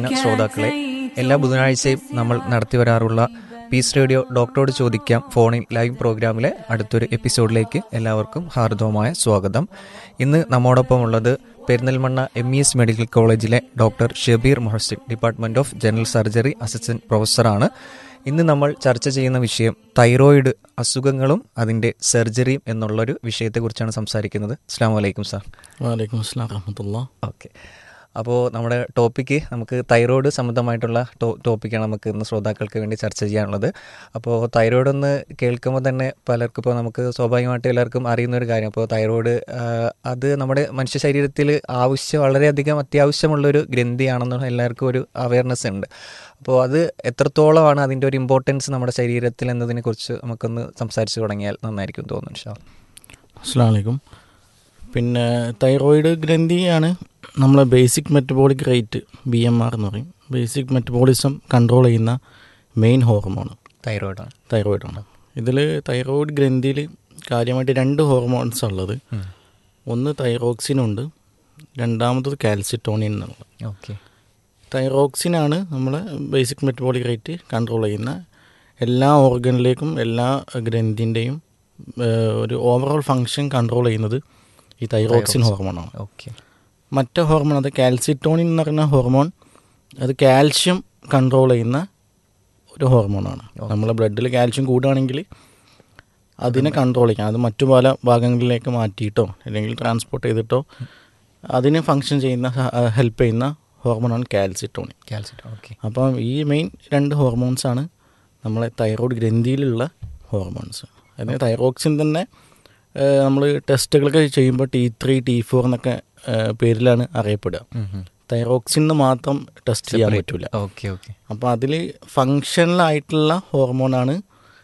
ശ്രോതാക്കളെ എല്ലാ ബുധനാഴ്ചയും നമ്മൾ നടത്തി വരാറുള്ള പീസ് റേഡിയോ ഡോക്ടറോട് ചോദിക്കാം ഫോണിൽ ലൈവ് പ്രോഗ്രാമിലെ അടുത്തൊരു എപ്പിസോഡിലേക്ക് എല്ലാവർക്കും ഹാർദവമായ സ്വാഗതം ഇന്ന് നമ്മോടൊപ്പം ഉള്ളത് Perinthalmanna M E S medical കോളേജിലെ doctor Shabeer Mohsin department of general surgery assistant പ്രൊഫസറാണ് ഇന്ന് നമ്മൾ ചർച്ച ചെയ്യുന്ന വിഷയം തൈറോയിഡ് അസുഖങ്ങളും അതിൻ്റെ സെർജറിയും എന്നുള്ളൊരു വിഷയത്തെക്കുറിച്ചാണ് സംസാരിക്കുന്നത് അസ്സാം വലൈക്കും സാർ വലൈക്കും അസ്സലാം റഹമത്തുള്ള ഓക്കെ അപ്പോൾ നമ്മുടെ ടോപ്പിക്ക് നമുക്ക് തൈറോയ്ഡ് സംബന്ധമായിട്ടുള്ള ടോ ടോപ്പിക്കാണ് നമുക്ക് ഇന്ന് ശ്രോതാക്കൾക്ക് വേണ്ടി ചർച്ച ചെയ്യാനുള്ളത് അപ്പോൾ തൈറോയ്ഡ് ഒന്ന് കേൾക്കുമ്പോൾ തന്നെ പലർക്കും ഇപ്പോൾ നമുക്ക് സ്വാഭാവികമായിട്ട് എല്ലാവർക്കും അറിയുന്ന ഒരു കാര്യം അപ്പോൾ തൈറോയ്ഡ് അത് നമ്മുടെ മനുഷ്യ ശരീരത്തിൽ ആവശ്യം വളരെയധികം അത്യാവശ്യമുള്ളൊരു ഗ്രന്ഥിയാണെന്ന് എല്ലാവർക്കും ഒരു അവയർനെസ് ഉണ്ട് അപ്പോൾ അത് എത്രത്തോളമാണ് അതിൻ്റെ ഒരു ഇമ്പോർട്ടൻസ് നമ്മുടെ ശരീരത്തിൽ എന്നതിനെക്കുറിച്ച് നമുക്കൊന്ന് സംസാരിച്ച് തുടങ്ങിയാൽ നന്നായിരിക്കും തോന്നുന്നു ഷാ അസ്സാം വലൈക്കും പിന്നെ തൈറോയിഡ് ഗ്രന്ഥിയാണ് നമ്മളെ basic metabolic rate B M R എന്ന് പറയും ബേസിക് മെറ്റബോളിസം കൺട്രോൾ ചെയ്യുന്ന മെയിൻ ഹോർമോൺ തൈറോയിഡാണ് തൈറോയിഡാണ് ഇതിൽ തൈറോയിഡ് ഗ്രന്ഥിയിൽ കാര്യമായിട്ട് രണ്ട് ഹോർമോൺസ് ഉള്ളത് ഒന്ന് തൈറോക്സിനുണ്ട് രണ്ടാമത്തത് കാൽസിറ്റോണിൻ എന്നുള്ളത് ഓക്കെ തൈറോക്സിനാണ് നമ്മളെ ബേസിക് മെറ്റബോളിക് റേറ്റ് കൺട്രോൾ ചെയ്യുന്ന എല്ലാ ഓർഗനിലേക്കും എല്ലാ ഗ്രന്ഥിൻ്റെയും ഒരു ഓവറോൾ ഫങ്ഷൻ കൺട്രോൾ ചെയ്യുന്നത് ഈ തൈറോക്സിൻ ഹോർമോണാണ് ഓക്കെ മറ്റേ ഹോർമോൺ അത് കാൽസിറ്റോണിൻ എന്ന് പറയുന്ന ഹോർമോൺ അത് കാൽഷ്യം കൺട്രോൾ ചെയ്യുന്ന ഒരു ഹോർമോണാണ് നമ്മളെ ബ്ലഡിൽ കാൽഷ്യം കൂടുകയാണെങ്കിൽ അതിനെ കൺട്രോൾ ചെയ്യാം അത് മറ്റു പല ഭാഗങ്ങളിലേക്ക് മാറ്റിയിട്ടോ അല്ലെങ്കിൽ ട്രാൻസ്പോർട്ട് ചെയ്തിട്ടോ അതിന് ഫങ്ഷൻ ചെയ്യുന്ന ഹെൽപ്പ് ചെയ്യുന്ന ഹോർമോണാണ് കാൽസിറ്റോണിൻ കാൽസിറ്റോ ഓക്കെ അപ്പം ഈ മെയിൻ രണ്ട് ഹോർമോൺസാണ് നമ്മളെ തൈറോയ്ഡ് ഗ്രന്ഥിയിലുള്ള ഹോർമോൺസ് അതിന് തൈറോക്സിൻ തന്നെ നമ്മൾ ടെസ്റ്റുകളൊക്കെ ചെയ്യുമ്പോൾ ടി ത്രീ ടി ഫോർ എന്നൊക്കെ ഏഹ്, പേരിലാണ് അറിയപ്പെടുക തൈറോക്സിൻ മാത്രം ടെസ്റ്റ് ചെയ്യാൻ പറ്റില്ല ഓക്കെ ഓക്കെ അപ്പോൾ അതിൽ ഫങ്ഷണലായിട്ടുള്ള ഹോർമോണാണ്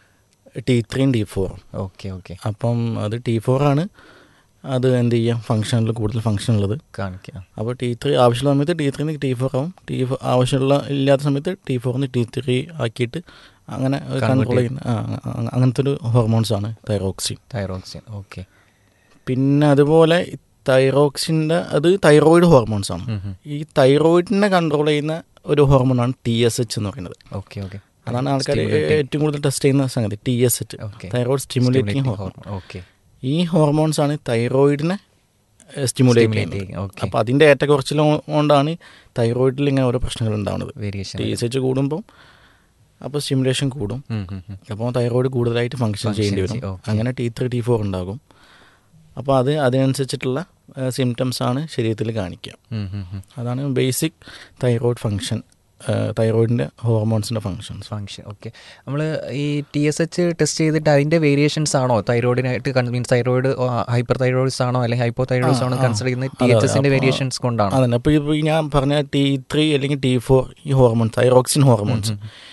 ടി ത്രീയും ടി ഫോറും ഓക്കെ ഓക്കെ അപ്പം അത് ടി ഫോറാണ് അത് എന്ത് ചെയ്യാം ഫങ്ഷനിൽ കൂടുതൽ ഫങ്ഷൻ ഉള്ളത് കാണിക്കാം അപ്പോൾ ടി ത്രീ ആവശ്യമുള്ള സമയത്ത് ടി ത്രീന്ന് ടി ഫോർ ആവും ടി ഫോർ ആവശ്യമുള്ള ഇല്ലാത്ത സമയത്ത് ടി ഫോറിന്ന് ടി ത്രീ ആക്കിയിട്ട് അങ്ങനെ കൺട്രോൾ ചെയ്യുന്ന ആ, ആ, അങ്ങനത്തെ ഒരു ഹോർമോൺസ് ആണ് തൈറോക്സിൻ തൈറോക്സിൻ ഓക്കെ പിന്നെ അതുപോലെ തൈറോക്സിൻ്റെ അത് തൈറോയിഡ് ഹോർമോൺസ് ആണ് ഈ തൈറോയിഡിനെ കൺട്രോൾ ചെയ്യുന്ന ഒരു ഹോർമോണാണ് ടി എസ് എച്ച് എന്ന് പറയുന്നത് ഓക്കെ ഓക്കെ അതാണ് ആൾക്കാർ ഏറ്റവും കൂടുതൽ ടെസ്റ്റ് ചെയ്യുന്ന സംഗതി T S H Okay. Thyroid stimulating hormone okay ഈ ഹോർമോൺസ് ആണ് തൈറോയിഡിനെ സ്റ്റിമുലേറ്റ് ചെയ്യുന്നത് ഓക്കെ അപ്പോൾ അതിൻ്റെ ഏറ്റക്കുറച്ചിൽ കൊണ്ടാണ് തൈറോയിഡിൽ ഇങ്ങനെ ഓരോ പ്രശ്നങ്ങൾ ഉണ്ടാവുന്നത് വേരിയേഷൻ ടി എസ് എച്ച് കൂടുമ്പം അപ്പോൾ സ്റ്റിമുലേഷൻ കൂടും അപ്പോൾ തൈറോയിഡ് കൂടുതലായിട്ട് ഫങ്ഷൻ ചെയ്യേണ്ടി വരും ചെയ്യും, okay. അങ്ങനെ ടി ത്രീ ടി ഫോർ ഉണ്ടാകും അപ്പോൾ അത് അതിനനുസരിച്ചിട്ടുള്ള സിംറ്റംസ് ആണ് ശരീരത്തിൽ കാണിക്കുക അതാണ് ബേസിക് തൈറോയിഡ് ഫങ്ഷൻ തൈറോയിഡിൻ്റെ ഹോർമോൺസിൻ്റെ ഫങ്ഷൻസ് ഫങ്ഷൻ ഓക്കെ നമ്മൾ ഈ ടി എസ് എച്ച് ടെസ്റ്റ് ചെയ്തിട്ട് അതിൻ്റെ വേരിയേഷൻസ് ആണോ തൈറോയിഡിനായിട്ട് മീൻസ് തൈറോയിഡ് ഹൈപ്പർ തൈറോയിഡ്സ് ആണോ അല്ലെങ്കിൽ ഹൈപ്പോ തൈറോയിഡ്സ് ആണോ കൺസിഡർ ചെയ്യുന്നത് ടി എച്ച് എസിൻ്റെ വേരിയേഷൻസ് കൊണ്ടാണ് അതന്നെ അപ്പോൾ ഇപ്പോൾ ഞാൻ പറഞ്ഞ ടി ത്രീ അല്ലെങ്കിൽ ടി ഫോർ ഈ ഹോർമോൺസ് തൈറോക്സിൻ ഹോർമോൺസ്